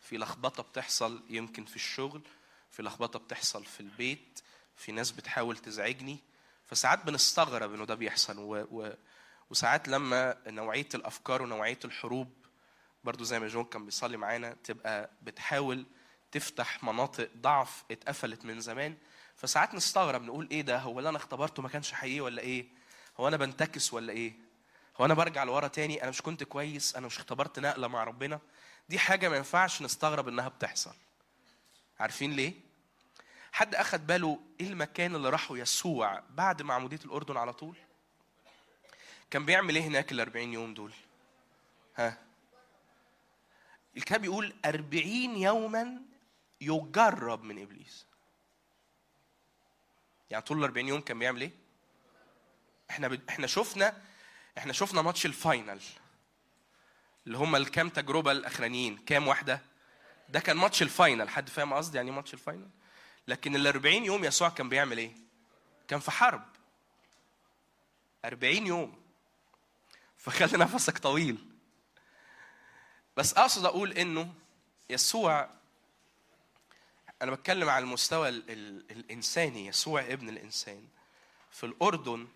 في لخبطه بتحصل يمكن في الشغل في لخبطه بتحصل في البيت في ناس بتحاول تزعجني فساعات بنستغرب انه ده بيحصل و... و... وساعات لما نوعيه الافكار ونوعيه الحروب برضو زي ما جون كان بيصلي معانا تبقى بتحاول تفتح مناطق ضعف اتقفلت من زمان فساعات نستغرب نقول ايه ده هو اللي انا اختبرته ما كانش حقيقي ولا ايه هو انا بنتكس ولا ايه هو انا برجع لورا تاني انا مش كنت كويس انا مش اختبرت نقله مع ربنا دي حاجه ما ينفعش نستغرب انها بتحصل عارفين ليه حد اخد باله ايه المكان اللي راحه يسوع بعد معموديه الاردن على طول كان بيعمل ايه هناك ال 40 يوم دول ها الكتاب بيقول أربعين يوما يجرب من إبليس يعني طول الأربعين يوم كان بيعمل إيه؟ إحنا ب... إحنا شفنا إحنا شفنا ماتش الفاينل اللي هم الكام تجربة الأخرانيين كام واحدة؟ ده كان ماتش الفاينل حد فاهم قصدي يعني إيه ماتش الفاينل؟ لكن ال 40 يوم يسوع كان بيعمل إيه؟ كان في حرب 40 يوم فخلي نفسك طويل بس اقصد اقول انه يسوع انا بتكلم على المستوى ال ال الانساني يسوع ابن الانسان في الاردن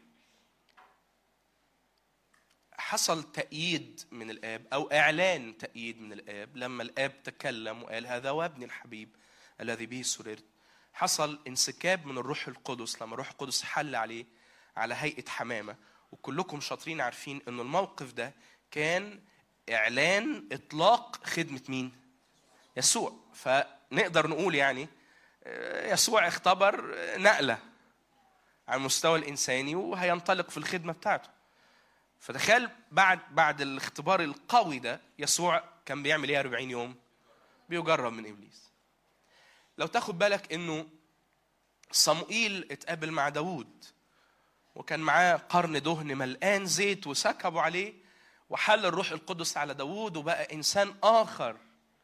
حصل تأييد من الآب أو إعلان تأييد من الآب لما الآب تكلم وقال هذا هو ابني الحبيب الذي به سررت حصل انسكاب من الروح القدس لما الروح القدس حل عليه على هيئة حمامة وكلكم شاطرين عارفين أن الموقف ده كان اعلان اطلاق خدمه مين يسوع فنقدر نقول يعني يسوع اختبر نقله على المستوى الانساني وهينطلق في الخدمه بتاعته فتخيل بعد بعد الاختبار القوي ده يسوع كان بيعمل ايه 40 يوم بيجرب من ابليس لو تاخد بالك انه صموئيل اتقابل مع داوود وكان معاه قرن دهن ملقان زيت وسكبوا عليه وحل الروح القدس على داوود وبقى إنسان آخر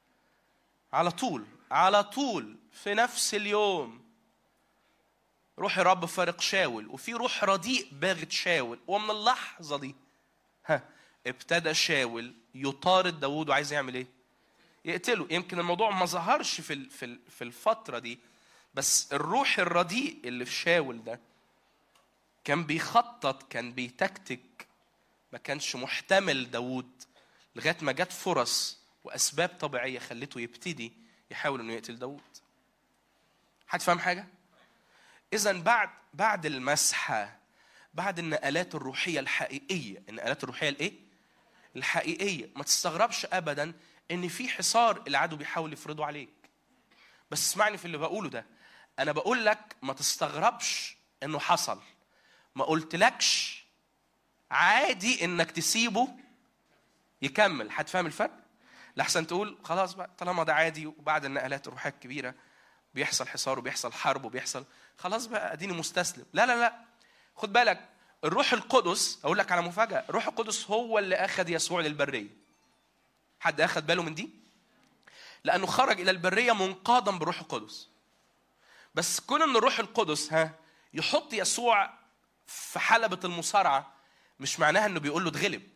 على طول على طول في نفس اليوم روح الرب فارق شاول وفي روح رديء باغت شاول ومن اللحظة دي ها ابتدى شاول يطارد داوود وعايز يعمل ايه؟ يقتله يمكن الموضوع ما ظهرش في في في الفترة دي بس الروح الرديء اللي في شاول ده كان بيخطط كان بيتكتك ما كانش محتمل داوود لغايه ما جت فرص واسباب طبيعيه خلته يبتدي يحاول انه يقتل داوود حد فاهم حاجه اذا بعد بعد المسحه بعد النقلات الروحيه الحقيقيه النقلات الروحيه الايه الحقيقيه ما تستغربش ابدا ان في حصار العدو بيحاول يفرضه عليك بس اسمعني في اللي بقوله ده انا بقول لك ما تستغربش انه حصل ما قلتلكش عادي انك تسيبه يكمل هتفهم الفرق لحسن تقول خلاص بقى طالما ده عادي وبعد النقلات الروحيه الكبيره بيحصل حصار وبيحصل حرب وبيحصل خلاص بقى اديني مستسلم لا لا لا خد بالك الروح القدس اقول لك على مفاجاه الروح القدس هو اللي اخذ يسوع للبريه حد اخذ باله من دي لانه خرج الى البريه منقادا بالروح القدس بس كون ان الروح القدس ها يحط يسوع في حلبة المصارعة مش معناها انه بيقول له اتغلب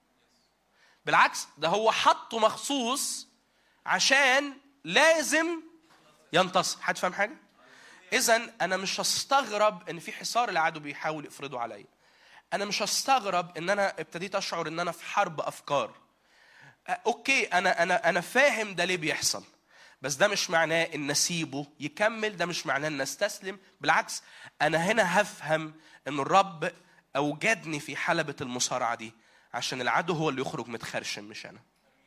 بالعكس ده هو حطه مخصوص عشان لازم ينتصر حد فاهم حاجة؟ إذا أنا مش هستغرب إن في حصار العدو بيحاول يفرضه عليا. أنا مش هستغرب إن أنا ابتديت أشعر إن أنا في حرب أفكار. أوكي أنا أنا أنا فاهم ده ليه بيحصل. بس ده مش معناه ان اسيبه يكمل ده مش معناه ان استسلم بالعكس انا هنا هفهم ان الرب اوجدني في حلبة المصارعة دي عشان العدو هو اللي يخرج متخرشم مش انا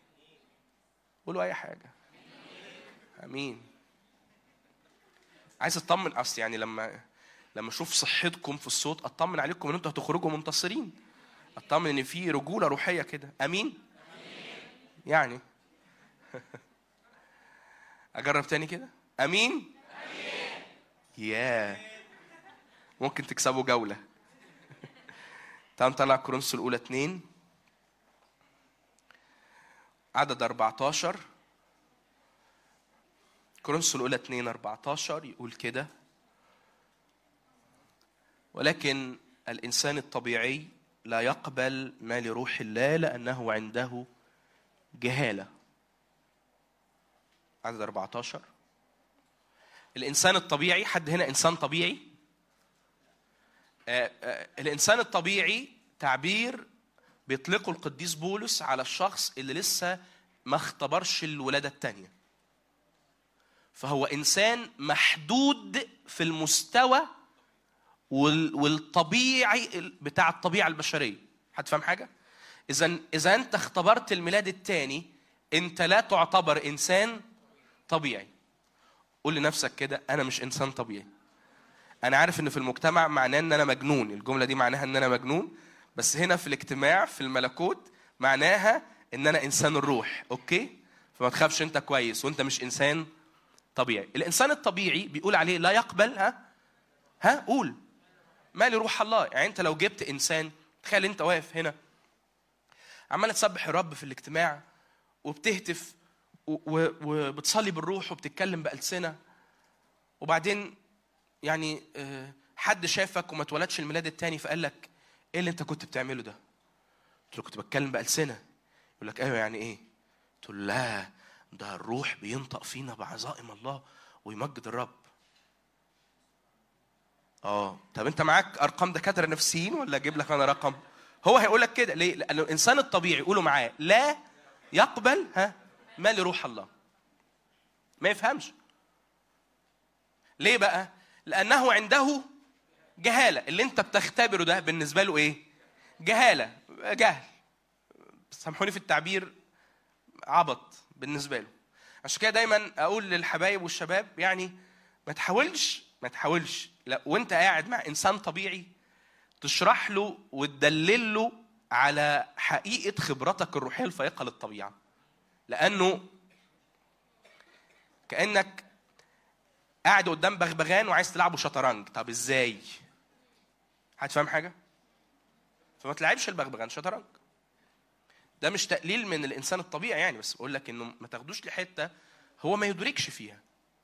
قولوا اي حاجة امين عايز اطمن اصل يعني لما لما اشوف صحتكم في الصوت اطمن عليكم ان انتوا هتخرجوا منتصرين اطمن ان في رجوله روحيه كده امين يعني اجرب تاني كده امين امين يا ممكن تكسبوا جوله تعالوا نطلع كورنثوس الاولى اتنين عدد 14 كورنثوس الاولى 2 14 يقول كده ولكن الانسان الطبيعي لا يقبل ما لروح الله لانه عنده جهاله عدد 14 الانسان الطبيعي حد هنا انسان طبيعي آه، آه، الانسان الطبيعي تعبير بيطلقه القديس بولس على الشخص اللي لسه ما اختبرش الولاده الثانيه فهو انسان محدود في المستوى وال- والطبيعي بتاع الطبيعه البشريه هتفهم حاجه اذا اذا انت اختبرت الميلاد الثاني انت لا تعتبر انسان طبيعي قول لنفسك كده انا مش انسان طبيعي انا عارف ان في المجتمع معناه ان انا مجنون الجمله دي معناها ان انا مجنون بس هنا في الاجتماع في الملكوت معناها ان انا انسان الروح اوكي فما تخافش انت كويس وانت مش انسان طبيعي الانسان الطبيعي بيقول عليه لا يقبل ها ها قول ما لروح الله يعني انت لو جبت انسان تخيل انت واقف هنا عمال تسبح الرب في الاجتماع وبتهتف و- و- وبتصلي بالروح وبتتكلم بألسنة وبعدين يعني آه، حد شافك وما اتولدش الميلاد التاني فقال لك ايه اللي انت كنت بتعمله ده؟ قلت له كنت بتكلم بألسنة يقول لك ايوه يعني ايه؟ قلت له لا ده الروح بينطق فينا بعظائم الله ويمجد الرب اه طب انت معاك ارقام دكاتره نفسيين ولا اجيب لك انا رقم هو هيقول لك كده ليه لان الانسان الطبيعي قولوا معاه لا يقبل ها ما لروح الله ما يفهمش ليه بقى لانه عنده جهاله اللي انت بتختبره ده بالنسبه له ايه جهاله جهل سامحوني في التعبير عبط بالنسبه له عشان كده دايما اقول للحبايب والشباب يعني ما تحاولش ما تحاولش لا وانت قاعد مع انسان طبيعي تشرح له وتدلل له على حقيقه خبرتك الروحيه الفائقه للطبيعه لانه كانك قاعد قدام بغبغان وعايز تلعبه شطرنج طب ازاي هتفهم حاجه فما تلعبش البغبغان شطرنج ده مش تقليل من الانسان الطبيعي يعني بس بقول لك انه ما تاخدوش لحته هو ما يدركش فيها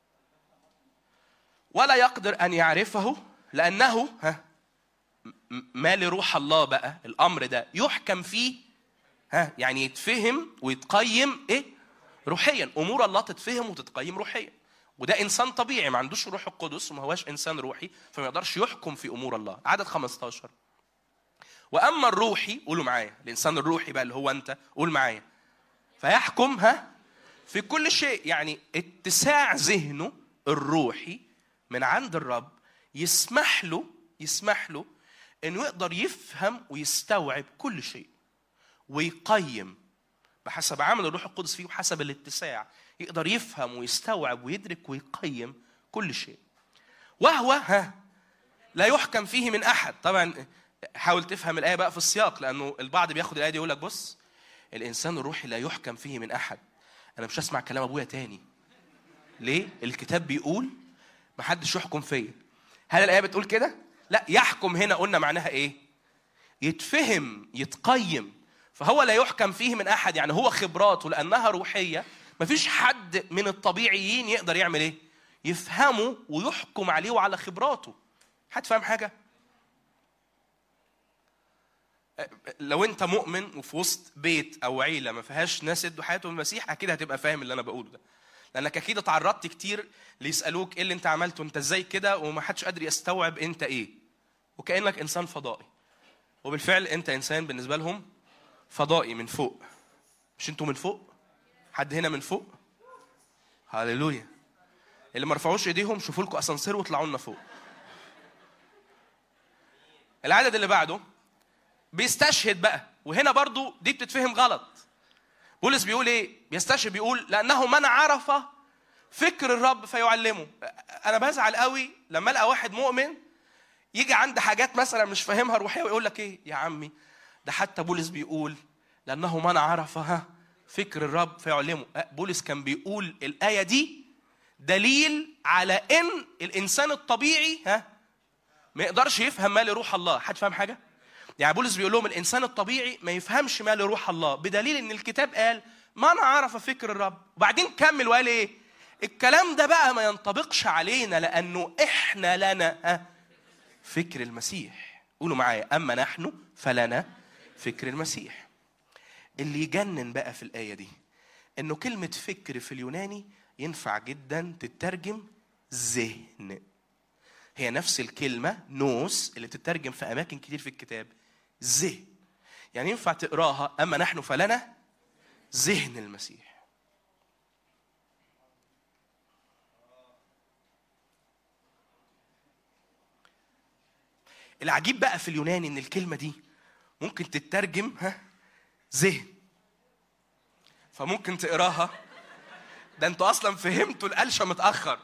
ولا يقدر ان يعرفه لانه ها م- ما لروح الله بقى الامر ده يحكم فيه ها يعني يتفهم ويتقيم ايه روحيا امور الله تتفهم وتتقيم روحيا وده انسان طبيعي ما عندوش روح القدس وما هواش انسان روحي فما يقدرش يحكم في امور الله عدد 15 واما الروحي قولوا معايا الانسان الروحي بقى اللي هو انت قول معايا فيحكم ها في كل شيء يعني اتساع ذهنه الروحي من عند الرب يسمح له يسمح له انه يقدر يفهم ويستوعب كل شيء ويقيم بحسب عمل الروح القدس فيه وحسب الاتساع يقدر يفهم ويستوعب ويدرك ويقيم كل شيء وهو ها لا يحكم فيه من احد طبعا حاول تفهم الايه بقى في السياق لانه البعض بياخد الايه دي يقول لك بص الانسان الروحي لا يحكم فيه من احد انا مش هسمع كلام ابويا تاني ليه الكتاب بيقول ما حدش يحكم فيا هل الايه بتقول كده لا يحكم هنا قلنا معناها ايه يتفهم يتقيم فهو لا يحكم فيه من احد يعني هو خبراته لانها روحيه مفيش حد من الطبيعيين يقدر يعمل ايه يفهمه ويحكم عليه وعلى خبراته هتفهم حاجه لو انت مؤمن وفي وسط بيت او عيله ما فيهاش ناس ادوا حياتهم المسيح اكيد هتبقى فاهم اللي انا بقوله ده لانك اكيد اتعرضت كتير ليسالوك ايه اللي انت عملته انت ازاي كده وما حدش قادر يستوعب انت ايه وكانك انسان فضائي وبالفعل انت انسان بالنسبه لهم فضائي من فوق مش انتوا من فوق حد هنا من فوق هللويا اللي ما رفعوش ايديهم شوفوا لكم اسانسير واطلعوا لنا فوق العدد اللي بعده بيستشهد بقى وهنا برضو دي بتتفهم غلط بولس بيقول ايه بيستشهد بيقول لانه من عرف فكر الرب فيعلمه انا بزعل قوي لما القى واحد مؤمن يجي عند حاجات مثلا مش فاهمها روحيه ويقول لك ايه يا عمي ده حتى بولس بيقول لانه من عرفها فكر الرب فيعلمه بولس كان بيقول الايه دي دليل على ان الانسان الطبيعي ها ما يقدرش يفهم ما لروح الله حد فاهم حاجه يعني بولس بيقول لهم الانسان الطبيعي ما يفهمش ما لروح الله بدليل ان الكتاب قال من عرف فكر الرب وبعدين كمل وقال ايه الكلام ده بقى ما ينطبقش علينا لانه احنا لنا ها فكر المسيح قولوا معايا اما نحن فلنا فكر المسيح اللي يجنن بقى في الايه دي انه كلمه فكر في اليوناني ينفع جدا تترجم ذهن هي نفس الكلمه نوس اللي تترجم في اماكن كتير في الكتاب ذهن يعني ينفع تقراها اما نحن فلنا ذهن المسيح العجيب بقى في اليوناني ان الكلمه دي ممكن تترجم ها ذهن فممكن تقراها ده انتوا اصلا فهمتوا القلشه متاخر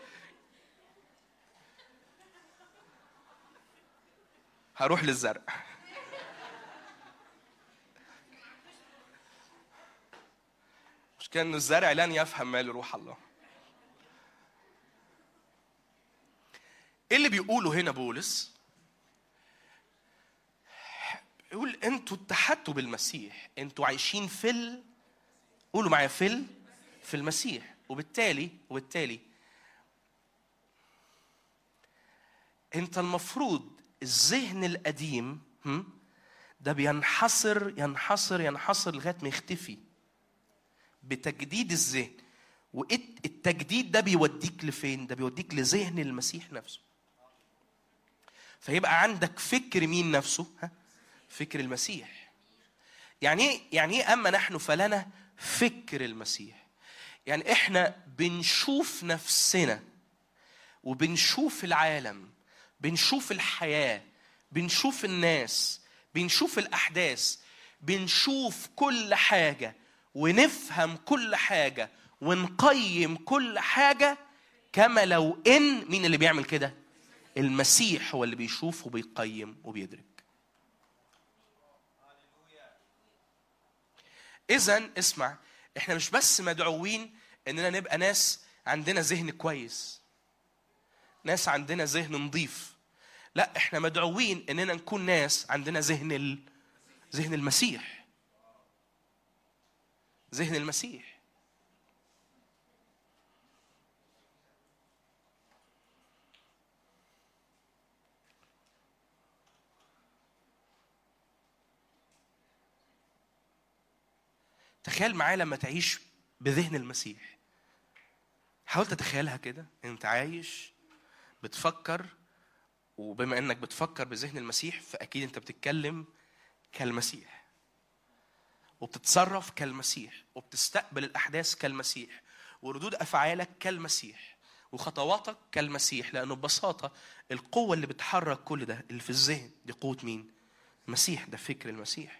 هروح للزرع مش كان الزرع لن يفهم ما لروح الله ايه اللي بيقوله هنا بولس يقول انتوا اتحدتوا بالمسيح انتوا عايشين في ال... قولوا معايا في ال... في المسيح وبالتالي وبالتالي انت المفروض الذهن القديم هم؟ ده بينحصر ينحصر ينحصر لغايه ما يختفي بتجديد الذهن والتجديد ده بيوديك لفين؟ ده بيوديك لذهن المسيح نفسه. فيبقى عندك فكر مين نفسه؟ ها؟ فكر المسيح. يعني ايه يعني ايه اما نحن فلنا فكر المسيح. يعني احنا بنشوف نفسنا وبنشوف العالم بنشوف الحياه بنشوف الناس بنشوف الاحداث بنشوف كل حاجه ونفهم كل حاجه ونقيم كل حاجه كما لو ان مين اللي بيعمل كده المسيح هو اللي بيشوف وبيقيم وبيدرك اذا اسمع احنا مش بس مدعوين اننا نبقى ناس عندنا ذهن كويس ناس عندنا ذهن نظيف لا احنا مدعوين اننا نكون ناس عندنا ذهن ال... ذهن المسيح ذهن المسيح تخيل معايا لما تعيش بذهن المسيح حاول تتخيلها كده انت عايش بتفكر وبما انك بتفكر بذهن المسيح فاكيد انت بتتكلم كالمسيح وبتتصرف كالمسيح وبتستقبل الاحداث كالمسيح وردود افعالك كالمسيح وخطواتك كالمسيح لانه ببساطه القوه اللي بتحرك كل ده اللي في الذهن دي قوه مين المسيح ده فكر المسيح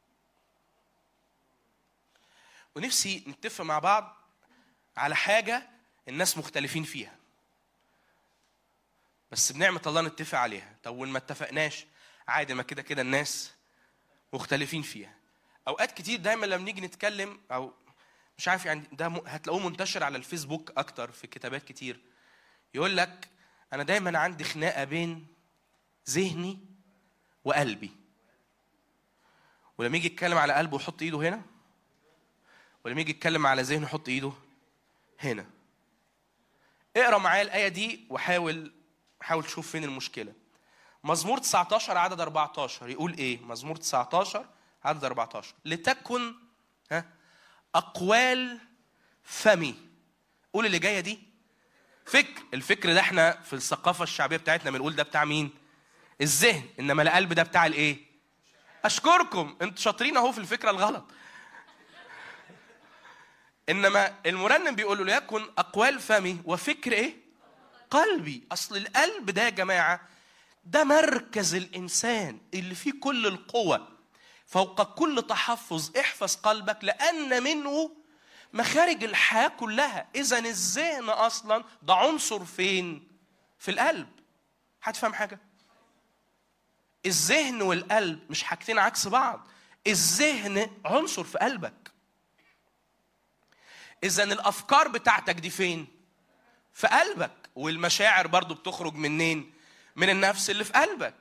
ونفسي نتفق مع بعض على حاجه الناس مختلفين فيها بس بنعمة الله نتفق عليها طب وإن ما اتفقناش عادي ما كده كده الناس مختلفين فيها أوقات كتير دايما لما نيجي نتكلم أو مش عارف يعني ده م- هتلاقوه منتشر على الفيسبوك أكتر في كتابات كتير يقول لك أنا دايما عندي خناقة بين ذهني وقلبي ولما يجي يتكلم على قلبه يحط ايده هنا ولما يجي يتكلم على ذهنه يحط ايده هنا اقرا معايا الايه دي وحاول حاول تشوف فين المشكله مزمور 19 عدد 14 يقول ايه مزمور 19 عدد 14 لتكن ها اقوال فمي قول اللي جايه دي فكر الفكر ده احنا في الثقافه الشعبيه بتاعتنا بنقول ده بتاع مين الذهن انما القلب ده بتاع الايه اشكركم انتوا شاطرين اهو في الفكره الغلط انما المرنم بيقول له ليكن اقوال فمي وفكر ايه قلبي اصل القلب ده يا جماعه ده مركز الانسان اللي فيه كل القوه فوق كل تحفظ احفظ قلبك لان منه مخارج الحياه كلها اذا الذهن اصلا ده عنصر فين في القلب هتفهم حاجه الذهن والقلب مش حاجتين عكس بعض الذهن عنصر في قلبك اذا الافكار بتاعتك دي فين في قلبك والمشاعر برضو بتخرج منين من النفس اللي في قلبك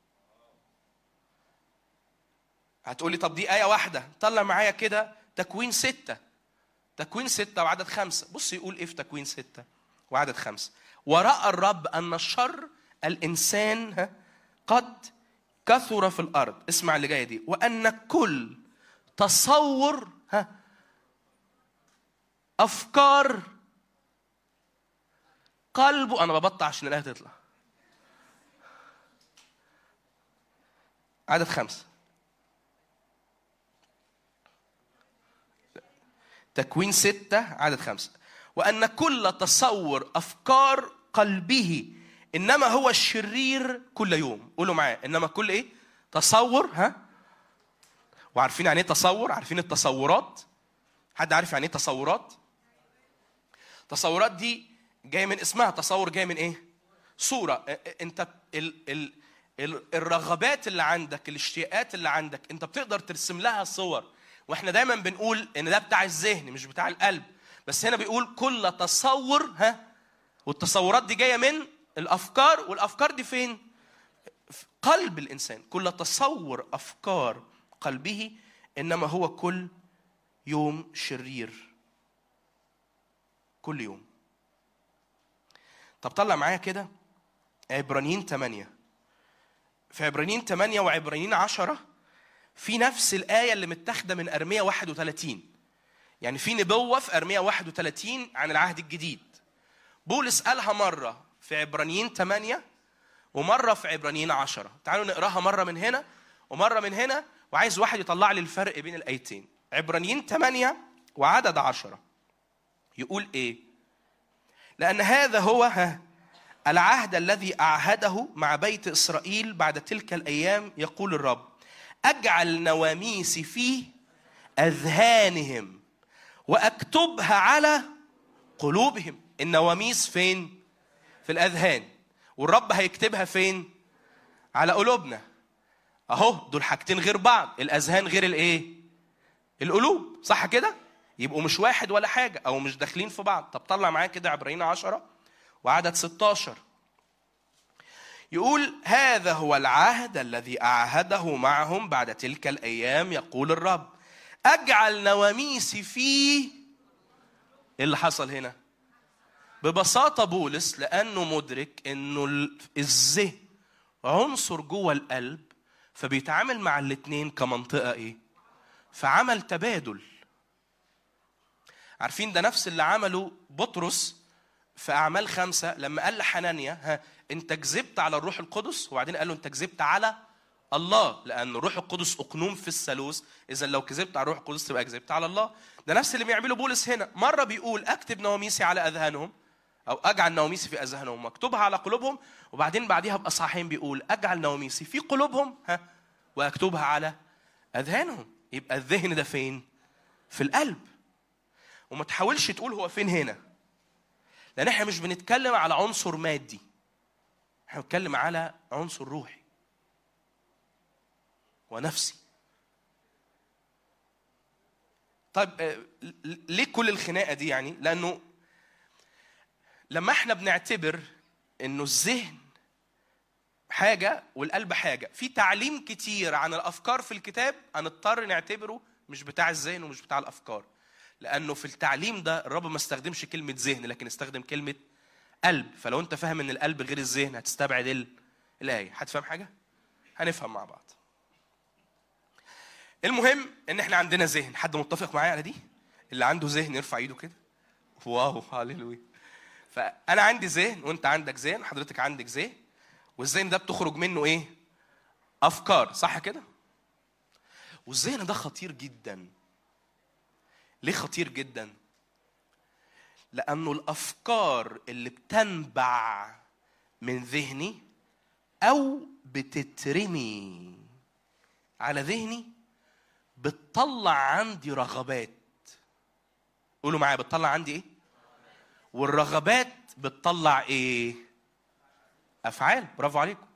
هتقولي طب دي آية واحدة طلع معايا كده تكوين ستة تكوين ستة وعدد خمسة بص يقول إيه في تكوين ستة وعدد خمسة ورأى الرب أن الشر الإنسان ها، قد كثر في الأرض اسمع اللي جاية دي وأن كل تصور ها افكار قلبه انا ببطع عشان الايه تطلع عدد خمسه تكوين ستة عدد خمسة وأن كل تصور أفكار قلبه إنما هو الشرير كل يوم قولوا معايا إنما كل إيه تصور ها وعارفين يعني إيه تصور عارفين التصورات حد عارف يعني إيه تصورات تصورات دي جاية من اسمها تصور جاي من إيه صورة أنت ال ال الرغبات اللي عندك الاشتياقات اللي عندك انت بتقدر ترسم لها صور واحنا دايما بنقول ان ده بتاع الذهن مش بتاع القلب بس هنا بيقول كل تصور ها والتصورات دي جايه من الافكار والافكار دي فين في قلب الانسان كل تصور افكار قلبه انما هو كل يوم شرير كل يوم طب طلع معايا كده عبرانيين 8 في عبرانيين 8 وعبرانيين 10 في نفس الآية اللي متاخدة من أرمية 31 يعني في نبوة في أرمية 31 عن العهد الجديد بولس قالها مرة في عبرانيين 8 ومرة في عبرانيين 10 تعالوا نقراها مرة من هنا ومرة من هنا وعايز واحد يطلع لي الفرق بين الآيتين عبرانيين 8 وعدد 10 يقول إيه لأن هذا هو ها العهد الذي أعهده مع بيت إسرائيل بعد تلك الأيام يقول الرب أجعل نواميسي في أذهانهم وأكتبها على قلوبهم النواميس فين؟ في الأذهان والرب هيكتبها فين؟ على قلوبنا أهو دول حاجتين غير بعض الأذهان غير الإيه؟ القلوب صح كده؟ يبقوا مش واحد ولا حاجة أو مش داخلين في بعض طب طلع معايا كده عبرين عشرة وعدد 16 يقول هذا هو العهد الذي أعهده معهم بعد تلك الأيام يقول الرب أجعل نواميسي فيه إيه اللي حصل هنا ببساطة بولس لأنه مدرك أنه الذهن عنصر جوه القلب فبيتعامل مع الاتنين كمنطقة إيه فعمل تبادل عارفين ده نفس اللي عمله بطرس في أعمال خمسة لما قال لحنانيا ها أنت كذبت على الروح القدس وبعدين قال له أنت كذبت على الله لأن الروح القدس أقنوم في الثالوث إذا لو كذبت على الروح القدس تبقى كذبت على الله ده نفس اللي بيعمله بولس هنا مرة بيقول أكتب نواميسي على أذهانهم أو أجعل نواميسي في أذهانهم واكتبها على قلوبهم وبعدين بعديها بأصحاحين بيقول أجعل نواميسي في قلوبهم ها وأكتبها على أذهانهم يبقى الذهن ده فين؟ في القلب وما تحاولش تقول هو فين هنا لان احنا مش بنتكلم على عنصر مادي احنا بنتكلم على عنصر روحي ونفسي طيب ليه كل الخناقه دي يعني لانه لما احنا بنعتبر انه الذهن حاجه والقلب حاجه في تعليم كتير عن الافكار في الكتاب هنضطر نعتبره مش بتاع الذهن ومش بتاع الافكار لانه في التعليم ده الرب ما استخدمش كلمه ذهن لكن استخدم كلمه قلب فلو انت فاهم ان القلب غير الذهن هتستبعد الايه هتفهم حاجه هنفهم مع بعض المهم ان احنا عندنا ذهن حد متفق معايا على دي اللي عنده ذهن يرفع ايده كده واو هللويا فانا عندي ذهن وانت عندك ذهن حضرتك عندك ذهن والذهن ده بتخرج منه ايه افكار صح كده والذهن ده خطير جدا ليه خطير جدا لانه الافكار اللي بتنبع من ذهني او بتترمي على ذهني بتطلع عندي رغبات قولوا معايا بتطلع عندي ايه والرغبات بتطلع ايه افعال برافو عليكم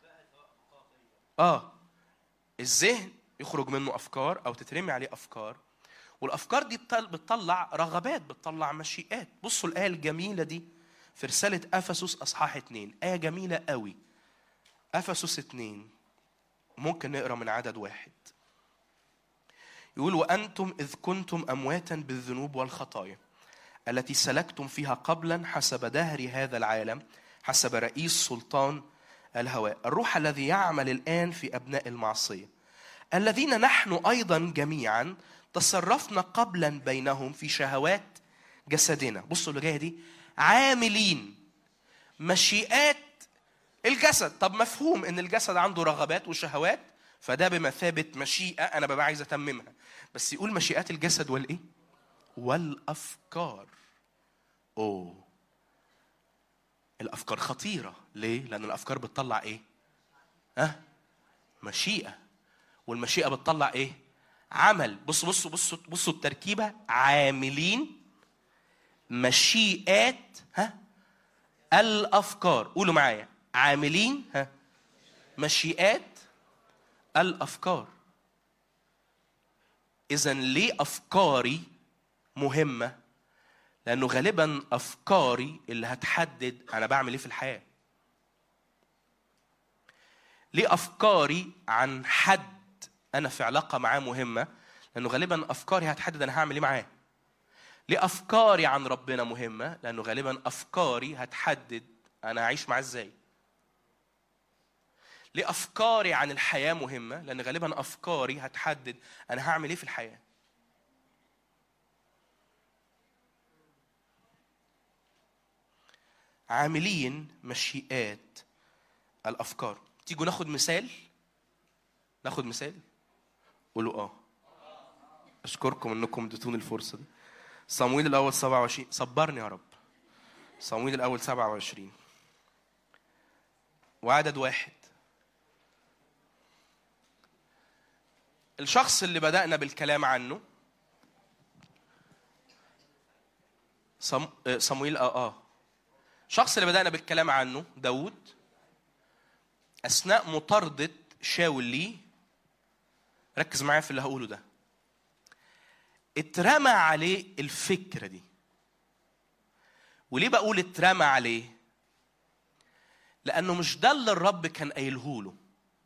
اه الذهن يخرج منه افكار او تترمي عليه افكار والافكار دي بتطلع رغبات بتطلع مشيئات بصوا الايه الجميله دي في رساله افسس اصحاح اتنين ايه جميله قوي افسس اتنين ممكن نقرا من عدد واحد يقول وانتم اذ كنتم امواتا بالذنوب والخطايا التي سلكتم فيها قبلا حسب دهر هذا العالم حسب رئيس سلطان الهواء الروح الذي يعمل الان في ابناء المعصيه الذين نحن ايضا جميعا تصرفنا قبلا بينهم في شهوات جسدنا بصوا اللي جايه دي عاملين مشيئات الجسد طب مفهوم ان الجسد عنده رغبات وشهوات فده بمثابه مشيئه انا ببقى عايز اتممها بس يقول مشيئات الجسد والايه والافكار اوه الافكار خطيره ليه لان الافكار بتطلع ايه ها مشيئه والمشيئه بتطلع ايه عمل بصوا بصوا بصوا بصوا التركيبه عاملين مشيئات ها الافكار قولوا معايا عاملين ها مشيئات الافكار اذا ليه افكاري مهمه لانه غالبا افكاري اللي هتحدد انا بعمل ايه في الحياه ليه افكاري عن حد انا في علاقه معاه مهمه لانه غالبا افكاري هتحدد انا هعمل ايه معاه ليه افكاري عن ربنا مهمه لانه غالبا افكاري هتحدد انا هعيش معاه ازاي ليه افكاري عن الحياه مهمه لان غالبا افكاري هتحدد انا هعمل ايه في الحياه عاملين مشيئات الافكار تيجوا ناخد مثال ناخد مثال قولوا اه اشكركم انكم اديتوني الفرصه دي صمويل الاول 27 صبرني يا رب صمويل الاول 27 وعدد واحد الشخص اللي بدأنا بالكلام عنه صم... صمويل اه اه الشخص اللي بدأنا بالكلام عنه داود أثناء مطاردة شاول ليه ركز معايا في اللي هقوله ده اترمى عليه الفكرة دي وليه بقول اترمى عليه لأنه مش ده اللي الرب كان قايله له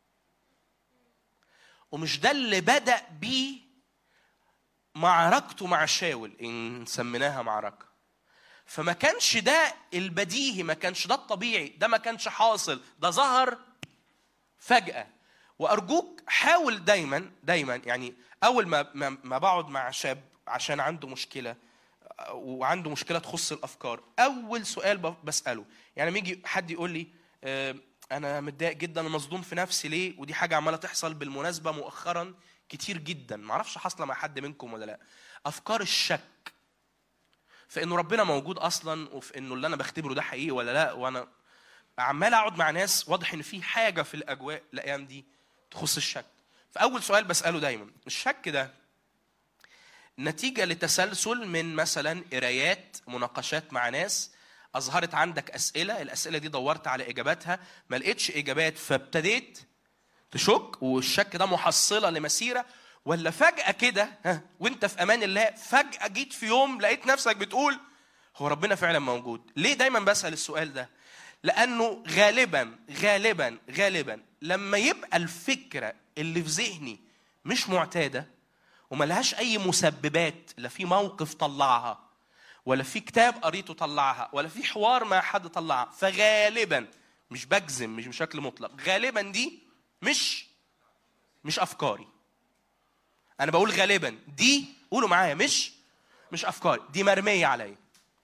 ومش ده اللي بدأ بيه معركته مع شاول إن سميناها معركة فما كانش ده البديهي ما كانش ده الطبيعي ده ما كانش حاصل ده ظهر فجأة وأرجوك حاول دايما دايما يعني أول ما ما, ما بقعد مع شاب عشان عنده مشكلة وعنده مشكلة تخص الأفكار أول سؤال بسأله يعني لما يجي حد يقول لي آه، أنا متضايق جدا ومصدوم في نفسي ليه ودي حاجة عمالة تحصل بالمناسبة مؤخرا كتير جدا معرفش حاصلة مع حد منكم ولا لا أفكار الشك في انه ربنا موجود اصلا وفي انه اللي انا بختبره ده حقيقي ولا لا وانا عمال اقعد مع ناس واضح ان في حاجه في الاجواء الايام دي تخص الشك فاول سؤال بساله دايما الشك ده نتيجه لتسلسل من مثلا قرايات مناقشات مع ناس اظهرت عندك اسئله الاسئله دي دورت على اجاباتها ما لقيتش اجابات فابتديت تشك والشك ده محصله لمسيره ولا فجأة كده ها وانت في امان الله فجأة جيت في يوم لقيت نفسك بتقول هو ربنا فعلا موجود ليه دايما بسأل السؤال ده لأنه غالبا غالبا غالبا لما يبقى الفكرة اللي في ذهني مش معتادة وملهاش أي مسببات لا في موقف طلعها ولا في كتاب قريته طلعها ولا في حوار مع حد طلعها فغالبا مش بجزم مش بشكل مطلق غالبا دي مش مش أفكاري انا بقول غالبا دي قولوا معايا مش مش افكار دي مرميه عليا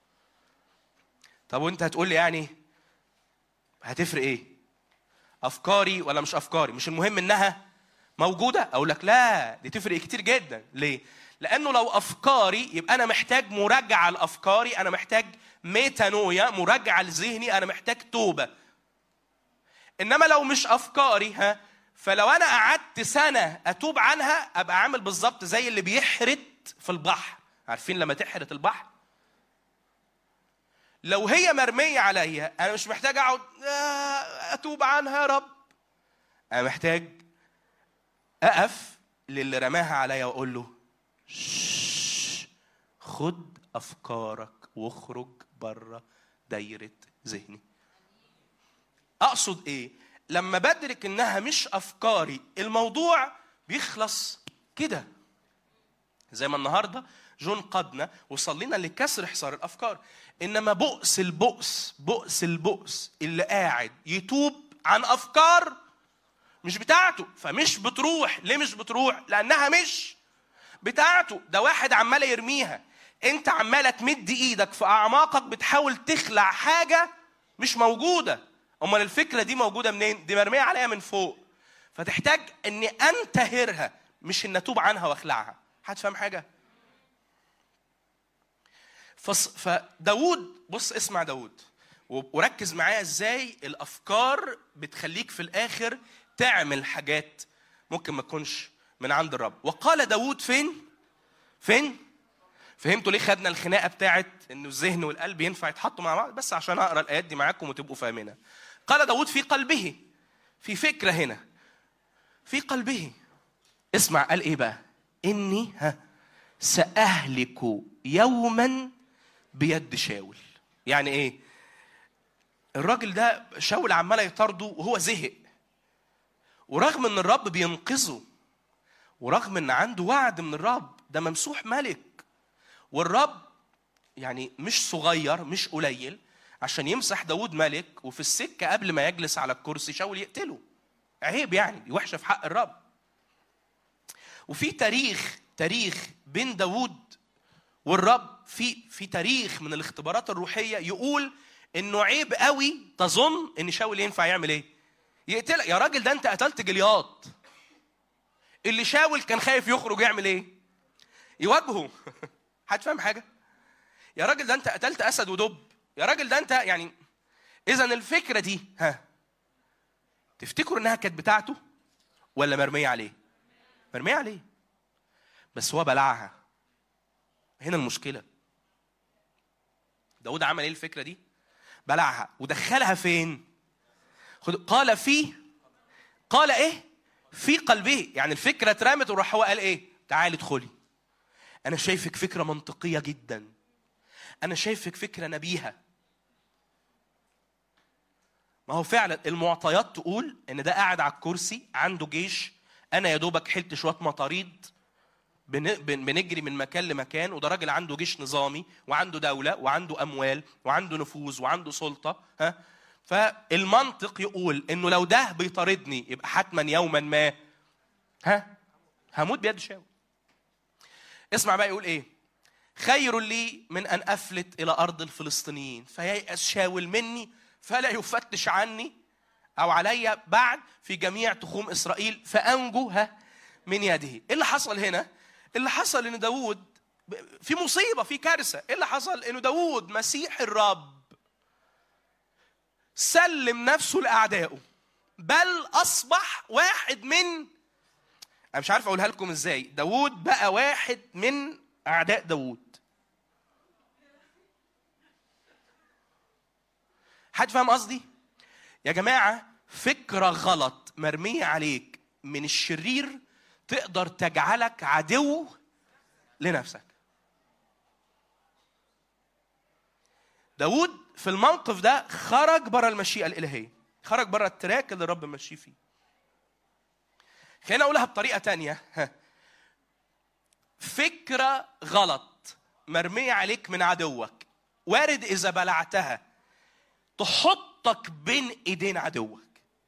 طب وانت هتقول لي يعني هتفرق ايه افكاري ولا مش افكاري مش المهم انها موجوده اقول لك لا دي تفرق كتير جدا ليه لانه لو افكاري يبقى انا محتاج مراجعه لافكاري انا محتاج ميتانويا مراجعه لذهني انا محتاج توبه انما لو مش افكاري ها فلو انا قعدت سنه اتوب عنها ابقى عامل بالظبط زي اللي بيحرت في البحر عارفين لما تحرت البحر لو هي مرميه عليا انا مش محتاج اقعد آه، اتوب عنها يا رب انا محتاج اقف للي رماها عليا واقول له خد افكارك واخرج بره دايره ذهني اقصد ايه لما بدرك انها مش افكاري الموضوع بيخلص كده زي ما النهارده جون قادنا وصلينا لكسر حصار الافكار انما بؤس البؤس بؤس البؤس اللي قاعد يتوب عن افكار مش بتاعته فمش بتروح ليه مش بتروح لانها مش بتاعته ده واحد عمال يرميها انت عماله تمد ايدك في اعماقك بتحاول تخلع حاجه مش موجوده امال الفكره دي موجوده منين دي مرميه عليها من فوق فتحتاج اني انتهرها مش ان اتوب عنها واخلعها هتفهم حاجه فص... فداود بص اسمع داود وركز معايا ازاي الافكار بتخليك في الاخر تعمل حاجات ممكن ما تكونش من عند الرب وقال داود فين فين فهمتوا ليه خدنا الخناقه بتاعت انه الذهن والقلب ينفع يتحطوا مع بعض بس عشان اقرا الايات دي معاكم وتبقوا فاهمينها قال داود في قلبه في فكره هنا في قلبه اسمع قال ايه بقى اني ها ساهلك يوما بيد شاول يعني ايه الراجل ده شاول عمال يطارده وهو زهق ورغم ان الرب بينقذه ورغم ان عنده وعد من الرب ده ممسوح ملك والرب يعني مش صغير مش قليل عشان يمسح داود ملك وفي السكة قبل ما يجلس على الكرسي شاول يقتله عيب يعني دي وحشة في حق الرب وفي تاريخ تاريخ بين داود والرب في في تاريخ من الاختبارات الروحية يقول انه عيب قوي تظن ان شاول ينفع يعمل ايه يقتلك يا راجل ده انت قتلت جلياط اللي شاول كان خايف يخرج يعمل ايه يواجهه هتفهم حاجه يا راجل ده انت قتلت اسد ودب يا راجل ده انت يعني اذا الفكره دي ها تفتكروا انها كانت بتاعته ولا مرميه عليه مرميه عليه بس هو بلعها هنا المشكله داود عمل ايه الفكره دي بلعها ودخلها فين خد قال في قال ايه في قلبه يعني الفكره اترمت وراح هو قال ايه تعالي ادخلي انا شايفك فكره منطقيه جدا انا شايفك فكره نبيهه ما هو فعلا المعطيات تقول ان ده قاعد على الكرسي عنده جيش انا يا دوبك حلت شويه مطاريد بنجري من مكان لمكان وده راجل عنده جيش نظامي وعنده دوله وعنده اموال وعنده نفوذ وعنده سلطه ها فالمنطق يقول انه لو ده بيطاردني يبقى حتما يوما ما ها هموت بيد شاول اسمع بقى يقول ايه خير لي من ان افلت الى ارض الفلسطينيين فييأس شاول مني فلا يفتش عني او علي بعد في جميع تخوم اسرائيل فانجو ها من يده ايه اللي حصل هنا اللي حصل ان داوود في مصيبه في كارثه ايه اللي حصل انه داوود مسيح الرب سلم نفسه لاعدائه بل اصبح واحد من انا مش عارف اقولها لكم ازاي داوود بقى واحد من اعداء داوود حد فاهم قصدي يا جماعه فكره غلط مرميه عليك من الشرير تقدر تجعلك عدو لنفسك داود في الموقف ده خرج بره المشيئة الإلهية خرج بره التراك اللي الرب ماشي فيه خلينا أقولها بطريقة تانية فكرة غلط مرمية عليك من عدوك وارد إذا بلعتها تحطك بين إيدين عدوك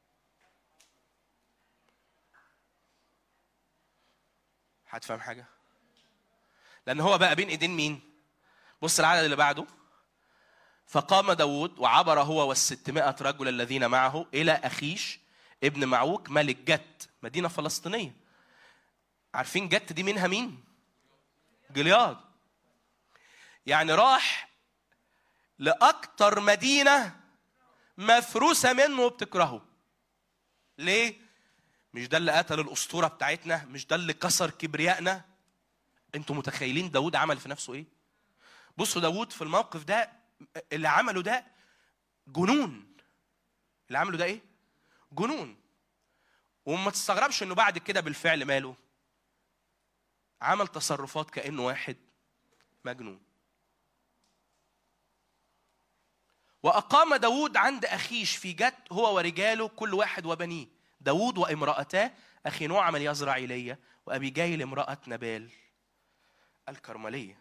هتفهم حاجة؟ لأن هو بقى بين إيدين مين؟ بص العدد اللي بعده فقام داود وعبر هو والستمائة رجل الذين معه إلى أخيش ابن معوك ملك جت مدينة فلسطينية عارفين جت دي منها مين؟ جلياد يعني راح لأكتر مدينة مفروسة منه وبتكرهه ليه؟ مش ده اللي قتل الأسطورة بتاعتنا مش ده اللي كسر كبريائنا انتوا متخيلين داود عمل في نفسه ايه بصوا داود في الموقف ده اللي عمله ده جنون اللي عمله ده ايه جنون وما تستغربش انه بعد كده بالفعل ماله عمل تصرفات كانه واحد مجنون وأقام داود عند أخيش في جت هو ورجاله كل واحد وبنيه داود وامرأتاه أخي نعم اليزرعيلية وأبي جايل امرأة نبال الكرملية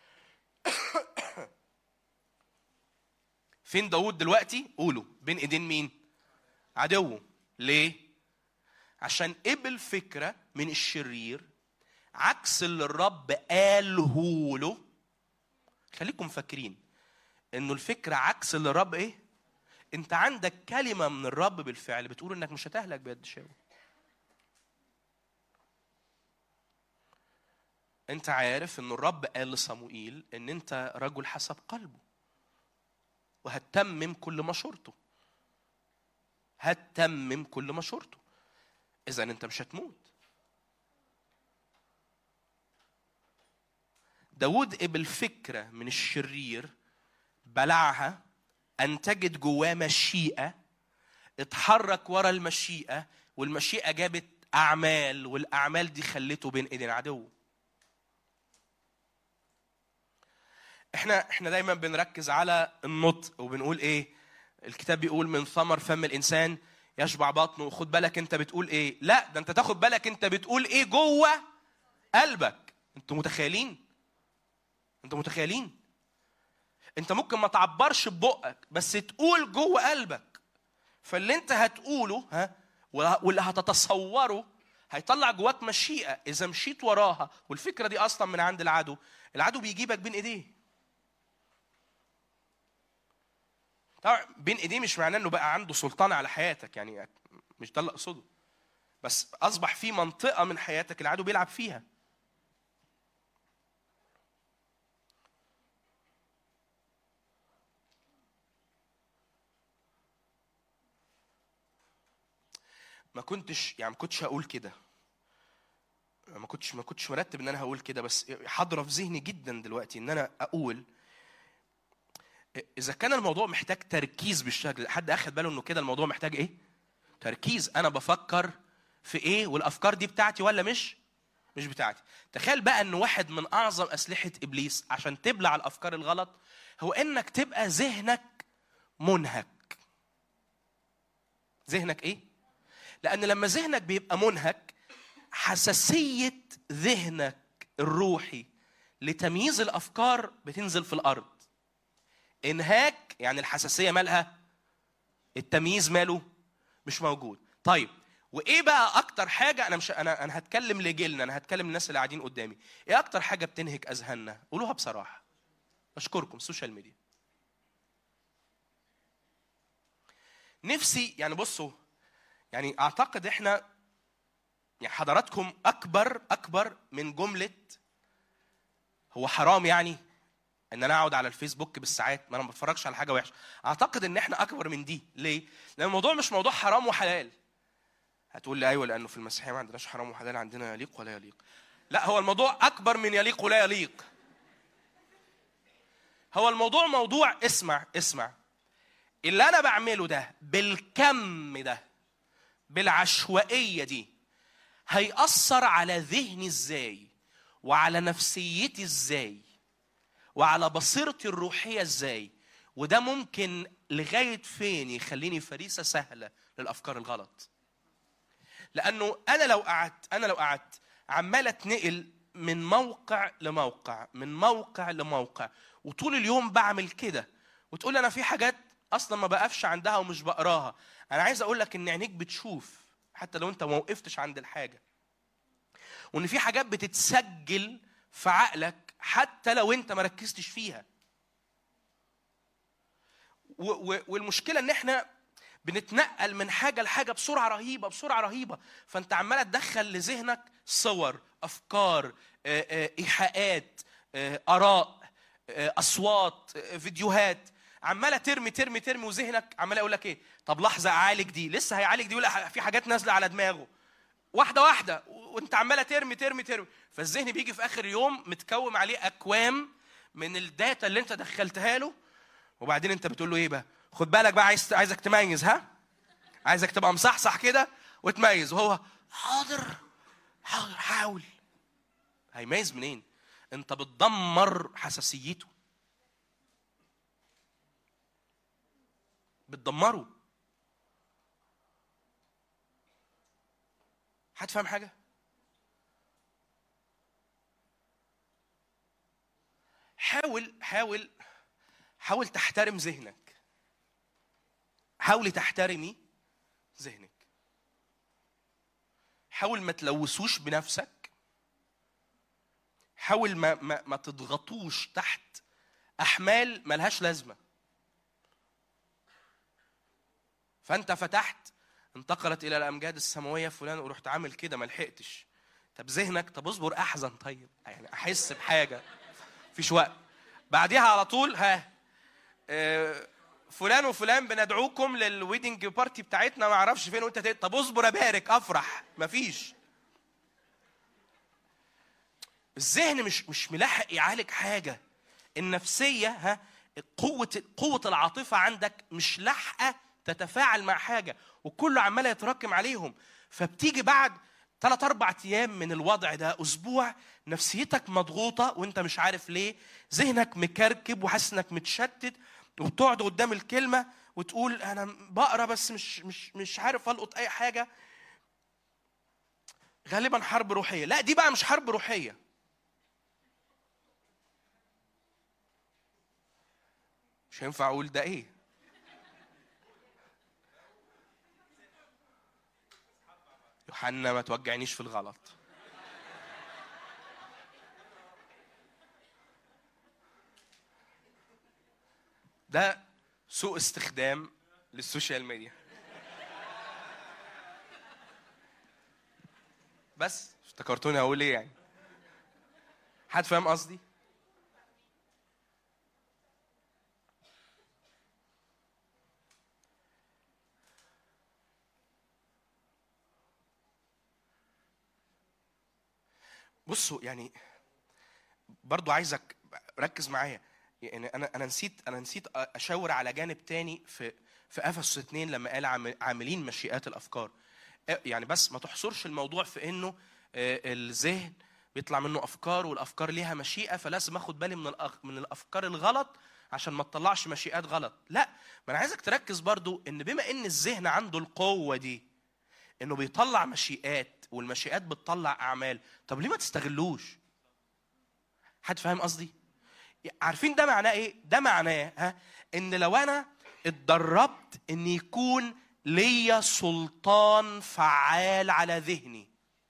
فين داود دلوقتي قولوا بين ايدين مين عدوه ليه عشان قبل فكرة من الشرير عكس اللي الرب قاله له خليكم فاكرين انه الفكره عكس اللي الرب ايه انت عندك كلمه من الرب بالفعل بتقول انك مش هتهلك بيد شاول انت عارف ان الرب قال لصموئيل ان انت رجل حسب قلبه وهتتمم كل مشورته هتتمم كل مشورته اذا انت مش هتموت داود قبل فكرة من الشرير بلعها أنتجت جواه مشيئة اتحرك ورا المشيئة والمشيئة جابت أعمال والأعمال دي خلته بين إيدين عدو احنا احنا دايما بنركز على النطق وبنقول ايه الكتاب بيقول من ثمر فم الانسان يشبع بطنه خد بالك انت بتقول ايه لا ده انت تاخد بالك انت بتقول ايه جوه قلبك انتوا متخيلين انتوا متخيلين انت ممكن ما تعبرش ببقك بس تقول جوه قلبك فاللي انت هتقوله ها واللي هتتصوره هيطلع جواك مشيئه اذا مشيت وراها والفكره دي اصلا من عند العدو العدو بيجيبك بين ايديه طبعا بين ايديه مش معناه انه بقى عنده سلطان على حياتك يعني مش ده اللي اقصده بس اصبح في منطقه من حياتك العدو بيلعب فيها ما كنتش يعني ما كنتش هقول كده ما كنتش ما كنتش مرتب ان انا هقول كده بس حاضره في ذهني جدا دلوقتي ان انا اقول اذا كان الموضوع محتاج تركيز بالشكل حد اخد باله انه كده الموضوع محتاج ايه تركيز انا بفكر في ايه والافكار دي بتاعتي ولا مش مش بتاعتي تخيل بقى ان واحد من اعظم اسلحه ابليس عشان تبلع الافكار الغلط هو انك تبقى ذهنك منهك ذهنك ايه لان لما ذهنك بيبقى منهك حساسيه ذهنك الروحي لتمييز الافكار بتنزل في الارض انهاك يعني الحساسيه مالها التمييز ماله مش موجود طيب وايه بقى اكتر حاجه انا مش انا انا هتكلم لجيلنا انا هتكلم الناس اللي قاعدين قدامي ايه اكتر حاجه بتنهك اذهاننا قولوها بصراحه اشكركم السوشيال ميديا نفسي يعني بصوا يعني اعتقد احنا يعني حضراتكم اكبر اكبر من جمله هو حرام يعني ان انا اقعد على الفيسبوك بالساعات ما انا ما بتفرجش على حاجه وحشه اعتقد ان احنا اكبر من دي ليه لان الموضوع مش موضوع حرام وحلال هتقول لي ايوه لانه في المسيحيه ما عندناش حرام وحلال عندنا يليق ولا يليق لا هو الموضوع اكبر من يليق ولا يليق هو الموضوع موضوع اسمع اسمع اللي انا بعمله ده بالكم ده بالعشوائيه دي هيأثر على ذهني ازاي وعلى نفسيتي ازاي وعلى بصيرتي الروحيه ازاي وده ممكن لغايه فين يخليني فريسه سهله للافكار الغلط لانه انا لو قعدت انا لو قعدت عمال اتنقل من موقع لموقع من موقع لموقع وطول اليوم بعمل كده وتقول انا في حاجات اصلا ما بقفش عندها ومش بقراها انا عايز اقول لك ان عينيك بتشوف حتى لو انت ما وقفتش عند الحاجه وان في حاجات بتتسجل في عقلك حتى لو انت ما ركزتش فيها والمشكله ان احنا بنتنقل من حاجه لحاجه بسرعه رهيبه بسرعه رهيبه فانت عمال تدخل لذهنك صور افكار ايحاءات اراء اصوات فيديوهات عماله ترمي ترمي ترمي وذهنك عمال يقول لك ايه طب لحظه اعالج دي لسه هيعالج دي ولا في حاجات نازله على دماغه واحده واحده وانت عماله ترمي ترمي ترمي فالذهن بيجي في اخر يوم متكوم عليه اكوام من الداتا اللي انت دخلتها له وبعدين انت بتقول له ايه بقى خد بالك بقى عايز عايزك تميز ها عايزك تبقى مصحصح كده وتميز وهو حاضر حاضر حاول هيميز منين انت بتدمر حساسيته بتدمره حد فاهم حاجه حاول حاول حاول تحترم ذهنك حاولي تحترمي ذهنك حاول ما تلوثوش بنفسك حاول ما ما, ما تضغطوش تحت احمال ملهاش لازمه فانت فتحت انتقلت الى الامجاد السماويه فلان ورحت عامل كده ما لحقتش طب ذهنك طب اصبر احزن طيب يعني احس بحاجه فيش وقت بعديها على طول ها آه، فلان وفلان بندعوكم للويدنج بارتي بتاعتنا ما اعرفش فين وانت تقول طب اصبر ابارك افرح مفيش الذهن مش مش ملاحق يعالج حاجه النفسيه ها قوه قوه العاطفه عندك مش لاحقه تتفاعل مع حاجه وكله عمال يتراكم عليهم فبتيجي بعد ثلاث اربع ايام من الوضع ده اسبوع نفسيتك مضغوطه وانت مش عارف ليه ذهنك مكركب وحاسس انك متشتت وبتقعد قدام الكلمه وتقول انا بقرا بس مش مش مش عارف القط اي حاجه غالبا حرب روحيه لا دي بقى مش حرب روحيه مش هينفع اقول ده ايه يوحنا ما توجعنيش في الغلط ده سوء استخدام للسوشيال ميديا بس افتكرتوني اقول ايه يعني حد فاهم قصدي بصوا يعني برضو عايزك ركز معايا يعني انا انا نسيت انا نسيت اشاور على جانب تاني في في افسس 2 لما قال عاملين مشيئات الافكار يعني بس ما تحصرش الموضوع في انه الذهن بيطلع منه افكار والافكار ليها مشيئه فلازم اخد بالي من من الافكار الغلط عشان ما تطلعش مشيئات غلط لا ما انا عايزك تركز برضو ان بما ان الذهن عنده القوه دي انه بيطلع مشيئات والمشيئات بتطلع اعمال طب ليه ما تستغلوش حد فاهم قصدي عارفين ده معناه ايه ده معناه ها ان لو انا اتدربت ان يكون ليا سلطان فعال على ذهني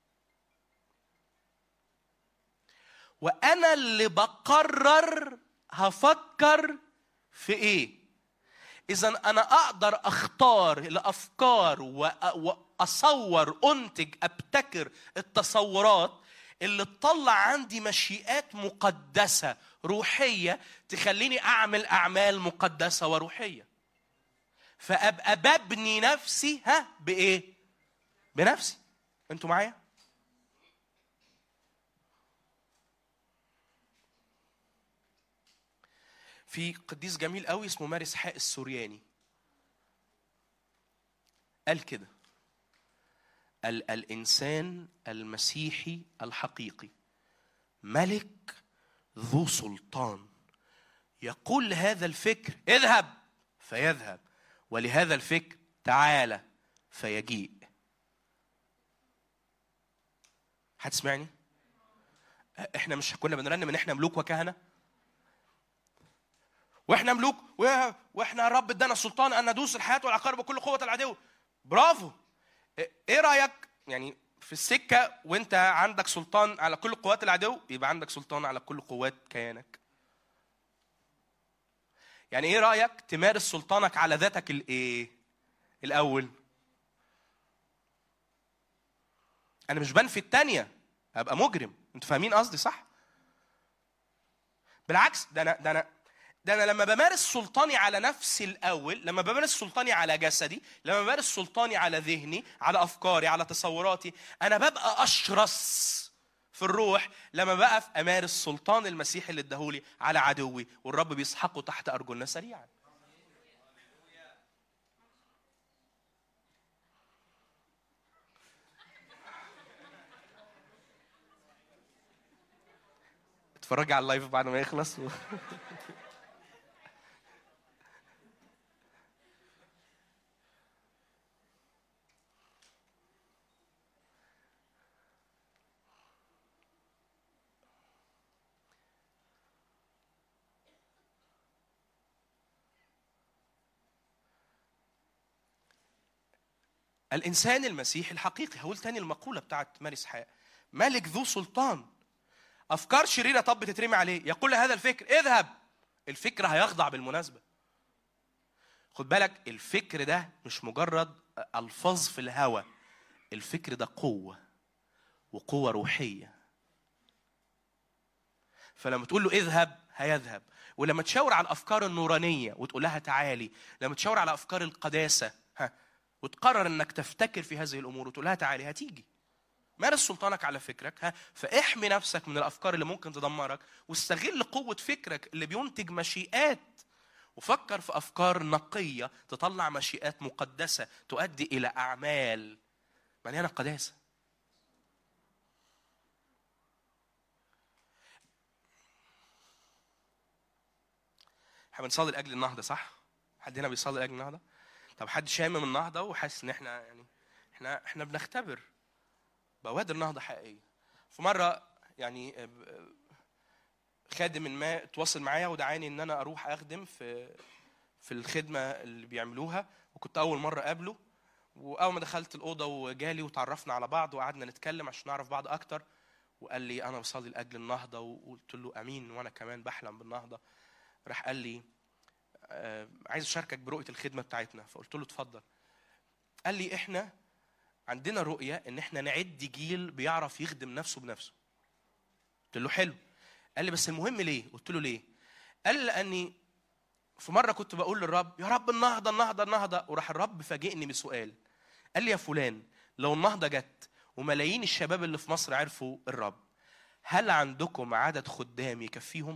وانا اللي بقرر هفكر في ايه اذا انا اقدر اختار الافكار واصور انتج ابتكر التصورات اللي تطلع عندي مشيئات مقدسه روحيه تخليني اعمل اعمال مقدسه وروحيه فابقى ببني نفسي ها بايه بنفسي انتوا معايا في قديس جميل قوي اسمه مارس حاء السورياني قال كده ال الانسان المسيحي الحقيقي ملك ذو سلطان يقول لهذا الفكر اذهب فيذهب ولهذا الفكر تعالى فيجيء هتسمعني احنا مش كنا بنرنم ان احنا ملوك وكهنه واحنا ملوك واحنا الرب ادانا السلطان ان ندوس الحياه والعقارب بكل قوه العدو برافو ايه رايك يعني في السكه وانت عندك سلطان على كل قوات العدو يبقى عندك سلطان على كل قوات كيانك يعني ايه رايك تمارس سلطانك على ذاتك الايه الاول انا مش بنفي الثانيه ابقى مجرم انتوا فاهمين قصدي صح بالعكس ده انا ده انا ده انا لما بمارس سلطاني على نفسي الاول لما بمارس سلطاني على جسدي لما بمارس سلطاني على ذهني على افكاري على تصوراتي انا ببقى اشرس في الروح لما بقف امارس سلطان المسيح اللي اداهولي على عدوي والرب بيسحقه تحت ارجلنا سريعا اتفرجي على اللايف بعد ما يخلص الإنسان المسيحي الحقيقي هقول تاني المقولة بتاعت ماري إسحاق ملك ذو سلطان أفكار شريرة طب بتترمي عليه يقول له هذا الفكر اذهب الفكر هيخضع بالمناسبه خد بالك الفكر ده مش مجرد الفاظ في الهوى الفكر ده قوه وقوه روحيه فلما تقول له اذهب هيذهب ولما تشاور على الافكار النورانيه وتقول لها تعالي لما تشاور على افكار القداسه ها وتقرر انك تفتكر في هذه الامور وتقول لها تعالي هتيجي مارس سلطانك على فكرك ها فاحمي نفسك من الافكار اللي ممكن تدمرك واستغل قوه فكرك اللي بينتج مشيئات وفكر في افكار نقيه تطلع مشيئات مقدسه تؤدي الى اعمال مليانه قداسه احنا بنصلي لاجل النهضه صح؟ حد هنا بيصلي لاجل النهضه؟ طب حد شامم النهضه وحاسس ان احنا يعني احنا احنا بنختبر بوادر نهضه حقيقيه. في مره يعني خادم ما اتواصل معايا ودعاني ان انا اروح اخدم في في الخدمه اللي بيعملوها وكنت اول مره اقابله واول ما دخلت الاوضه وجالي وتعرفنا على بعض وقعدنا نتكلم عشان نعرف بعض اكتر وقال لي انا بصلي لاجل النهضه وقلت له امين وانا كمان بحلم بالنهضه راح قال لي آه عايز اشاركك برؤيه الخدمه بتاعتنا فقلت له اتفضل قال لي احنا عندنا رؤيه ان احنا نعد جيل بيعرف يخدم نفسه بنفسه قلت له حلو قال لي بس المهم ليه قلت له ليه قال لي لاني في مره كنت بقول للرب يا رب النهضه النهضه النهضه وراح الرب فاجئني بسؤال قال لي يا فلان لو النهضه جت وملايين الشباب اللي في مصر عرفوا الرب هل عندكم عدد خدام يكفيهم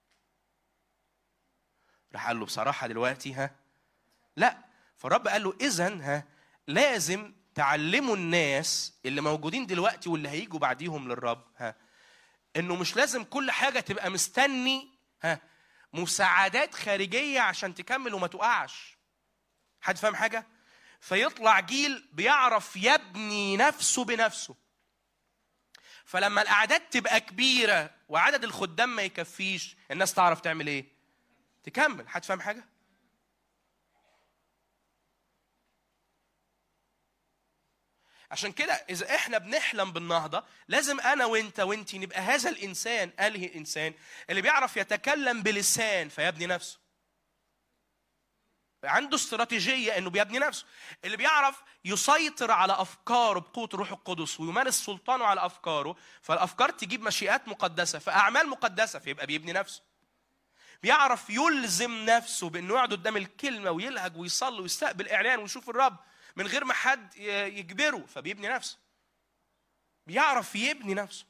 راح قال له بصراحة دلوقتي ها لا فالرب قال له إذا ها لازم تعلموا الناس اللي موجودين دلوقتي واللي هيجوا بعديهم للرب ها إنه مش لازم كل حاجة تبقى مستني ها مساعدات خارجية عشان تكمل وما تقعش حد فاهم حاجة؟ فيطلع جيل بيعرف يبني نفسه بنفسه فلما الأعداد تبقى كبيرة وعدد الخدام ما يكفيش الناس تعرف تعمل إيه؟ تكمل حد فاهم حاجه عشان كده اذا احنا بنحلم بالنهضه لازم انا وانت وانتي نبقى هذا الانسان اله الانسان اللي بيعرف يتكلم بلسان فيبني نفسه عنده استراتيجيه انه بيبني نفسه اللي بيعرف يسيطر على افكاره بقوه الروح القدس ويمارس سلطانه على افكاره فالافكار تجيب مشيئات مقدسه فاعمال مقدسه فيبقى بيبني نفسه بيعرف يلزم نفسه بانه يقعد قدام الكلمه ويلهج ويصلي ويستقبل اعلان ويشوف الرب من غير ما حد يجبره فبيبني نفسه بيعرف يبني نفسه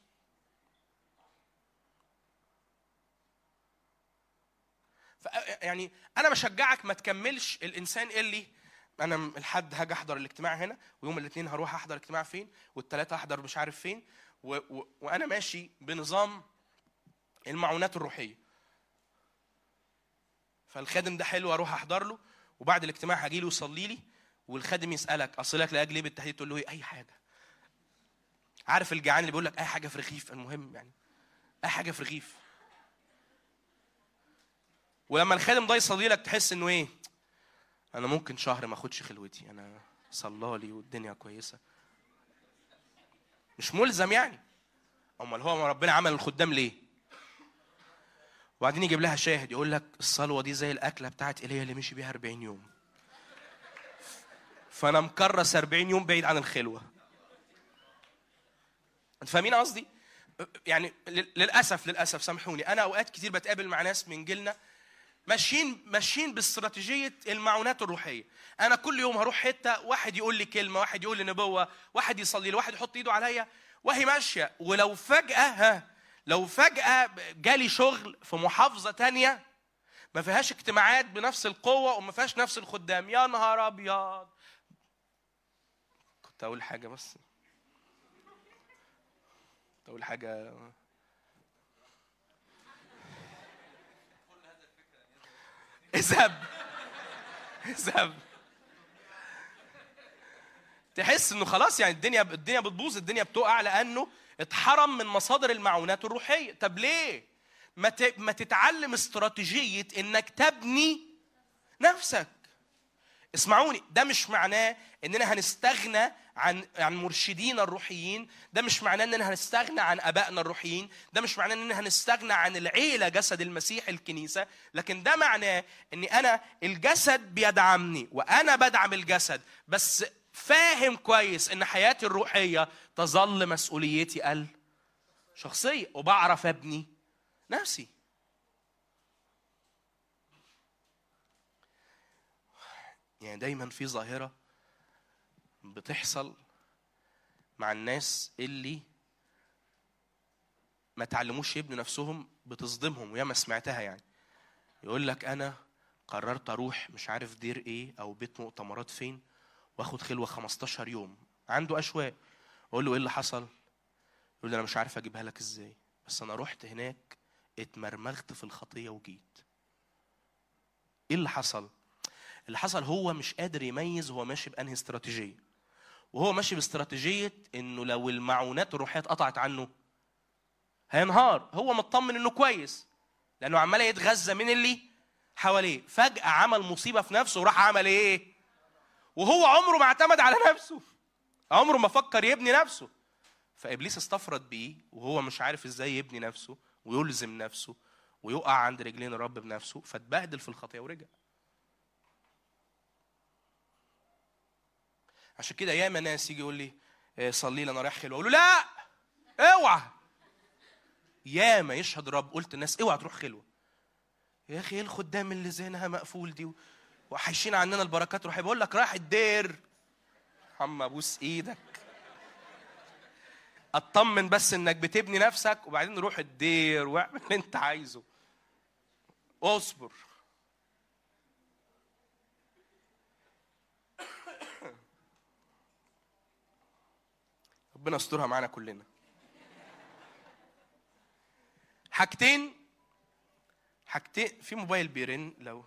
يعني انا بشجعك ما تكملش الانسان اللي انا الحد هاجي احضر الاجتماع هنا ويوم الاثنين هروح احضر اجتماع فين والثلاثه احضر مش عارف فين و... و... وانا ماشي بنظام المعونات الروحيه فالخادم ده حلو اروح احضر له وبعد الاجتماع هاجي له يصلي لي والخادم يسالك اصلك لاجل ايه بالتحديد تقول له ايه اي حاجه عارف الجعان اللي بيقول لك اي حاجه في رغيف المهم يعني اي حاجه في رغيف ولما الخادم ده يصلي لك تحس انه ايه انا ممكن شهر ما اخدش خلوتي انا صلالي والدنيا كويسه مش ملزم يعني امال هو ربنا عمل الخدام ليه وبعدين يجيب لها شاهد يقول لك الصلوه دي زي الاكله بتاعت ايليا اللي مشي بيها 40 يوم فانا مكرس 40 يوم بعيد عن الخلوه انت فاهمين قصدي يعني للاسف للاسف سامحوني انا اوقات كتير بتقابل مع ناس من جيلنا ماشيين ماشيين باستراتيجيه المعونات الروحيه انا كل يوم هروح حته واحد يقول لي كلمه واحد يقول لي نبوه واحد يصلي لي واحد يحط ايده عليا وهي ماشيه ولو فجاه ها لو فجأة جالي شغل في محافظة تانية ما فيهاش اجتماعات بنفس القوة وما فيهاش نفس الخدام يا نهار أبيض كنت أقول حاجة بس كنت أقول حاجة اذهب اذهب تحس انه خلاص يعني الدنيا الدنيا بتبوظ الدنيا بتقع لانه اتحرم من مصادر المعونات الروحيه طب ليه ما ما تتعلم استراتيجيه انك تبني نفسك اسمعوني ده مش معناه اننا هنستغنى عن عن مرشدينا الروحيين ده مش معناه اننا هنستغنى عن ابائنا الروحيين ده مش معناه اننا هنستغنى عن العيله جسد المسيح الكنيسه لكن ده معناه اني انا الجسد بيدعمني وانا بدعم الجسد بس فاهم كويس ان حياتي الروحيه تظل مسؤوليتي الشخصيه وبعرف ابني نفسي يعني دايما في ظاهره بتحصل مع الناس اللي ما تعلموش يبنوا نفسهم بتصدمهم وياما سمعتها يعني يقول لك انا قررت اروح مش عارف دير ايه او بيت مؤتمرات فين واخد خلوه 15 يوم عنده اشواق اقول له ايه اللي حصل يقول لي انا مش عارف اجيبها لك ازاي بس انا رحت هناك اتمرمغت في الخطيه وجيت ايه اللي حصل اللي حصل هو مش قادر يميز هو ماشي بانهي استراتيجيه وهو ماشي باستراتيجيه انه لو المعونات الروحيه اتقطعت عنه هينهار هو مطمن انه كويس لانه عمال يتغذى من اللي حواليه فجاه عمل مصيبه في نفسه وراح عمل ايه وهو عمره ما اعتمد على نفسه عمره ما فكر يبني نفسه فابليس استفرد بيه وهو مش عارف ازاي يبني نفسه ويلزم نفسه ويقع عند رجلين الرب بنفسه فاتبهدل في الخطيه ورجع عشان كده ياما ناس يجي يقول لي إيه، صلي لي انا رايح خلوه اقول له لا اوعى ياما يشهد رب قلت الناس اوعى تروح خلوه يا اخي ايه الخدام اللي ذهنها مقفول دي وحايشين عننا البركات روحي بقول لك راح الدير عم ابوس ايدك اطمن بس انك بتبني نفسك وبعدين روح الدير واعمل اللي انت عايزه اصبر ربنا يسترها معانا كلنا حاجتين حاجتين في موبايل بيرن لو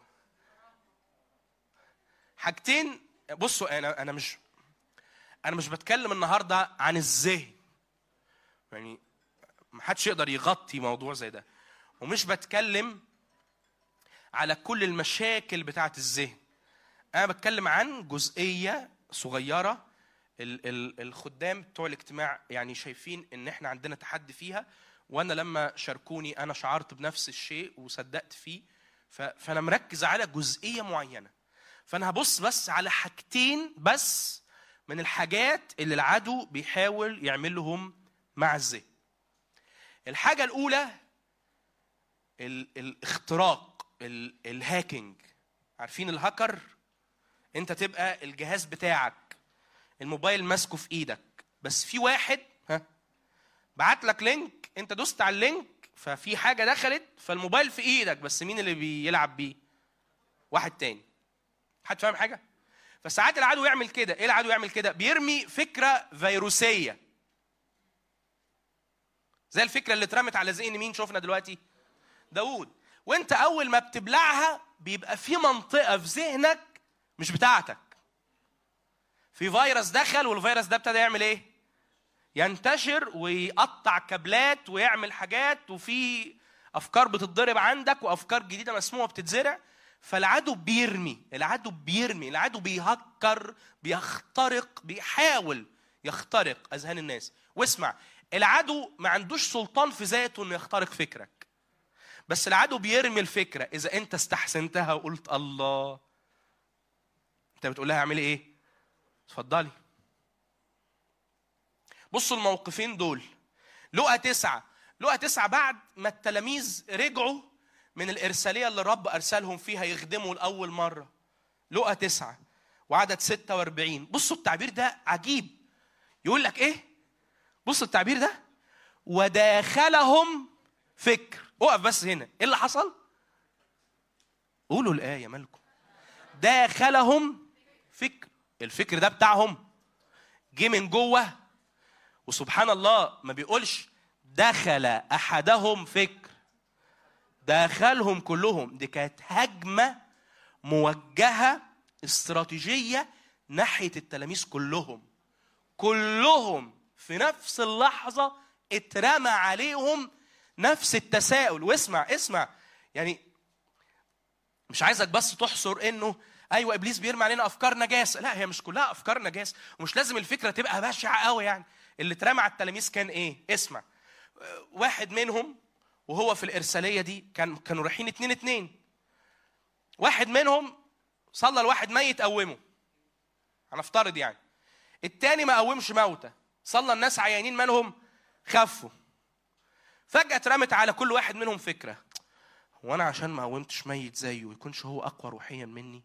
حاجتين بصوا انا انا مش انا مش بتكلم النهارده عن الذهن يعني ما حدش يقدر يغطي موضوع زي ده ومش بتكلم على كل المشاكل بتاعه الذهن انا بتكلم عن جزئيه صغيره الخدام بتوع الاجتماع يعني شايفين ان احنا عندنا تحدي فيها وانا لما شاركوني انا شعرت بنفس الشيء وصدقت فيه فانا مركز على جزئيه معينه فانا هبص بس على حاجتين بس من الحاجات اللي العدو بيحاول يعملهم مع الذهن الحاجه الاولى الاختراق الهاكينج عارفين الهاكر انت تبقى الجهاز بتاعك الموبايل ماسكه في ايدك بس في واحد ها بعت لك لينك انت دوست على اللينك ففي حاجه دخلت فالموبايل في ايدك بس مين اللي بيلعب بيه واحد تاني حد فاهم حاجه فساعات العدو يعمل كده ايه العدو يعمل كده بيرمي فكره فيروسيه زي الفكره اللي اترمت على ذهن مين شفنا دلوقتي داوود وانت اول ما بتبلعها بيبقى في منطقه في ذهنك مش بتاعتك في فيروس دخل والفيروس ده ابتدى يعمل ايه ينتشر ويقطع كابلات ويعمل حاجات وفي افكار بتتضرب عندك وافكار جديده مسموعه بتتزرع فالعدو بيرمي العدو بيرمي العدو بيهكر بيخترق بيحاول يخترق اذهان الناس واسمع العدو ما عندوش سلطان في ذاته انه يخترق فكرك بس العدو بيرمي الفكره اذا انت استحسنتها وقلت الله انت بتقول لها اعملي ايه اتفضلي بصوا الموقفين دول لقى تسعة لقى تسعة بعد ما التلاميذ رجعوا من الإرسالية اللي الرب أرسلهم فيها يخدموا لأول مرة لقى تسعة وعدد 46 بصوا التعبير ده عجيب يقول لك إيه بصوا التعبير ده وداخلهم فكر اقف بس هنا ايه اللي حصل قولوا الآية مالكم داخلهم فكر الفكر ده بتاعهم جه من جوه وسبحان الله ما بيقولش دخل احدهم فكر دخلهم كلهم دي كانت هجمه موجهه استراتيجيه ناحيه التلاميذ كلهم كلهم في نفس اللحظه اترمى عليهم نفس التساؤل واسمع اسمع يعني مش عايزك بس تحصر انه ايوه ابليس بيرمي علينا افكار نجاسه لا هي مش كلها افكار نجاسه ومش لازم الفكره تبقى بشعه قوي يعني اللي اترمى على التلاميذ كان ايه اسمع واحد منهم وهو في الارساليه دي كان كانوا رايحين اتنين اتنين واحد منهم صلى الواحد ميت قومه هنفترض يعني التاني ما قومش موتى صلى الناس عيانين مالهم خفوا فجأة اترمت على كل واحد منهم فكرة وانا عشان ما قومتش ميت زيه يكونش هو اقوى روحيا مني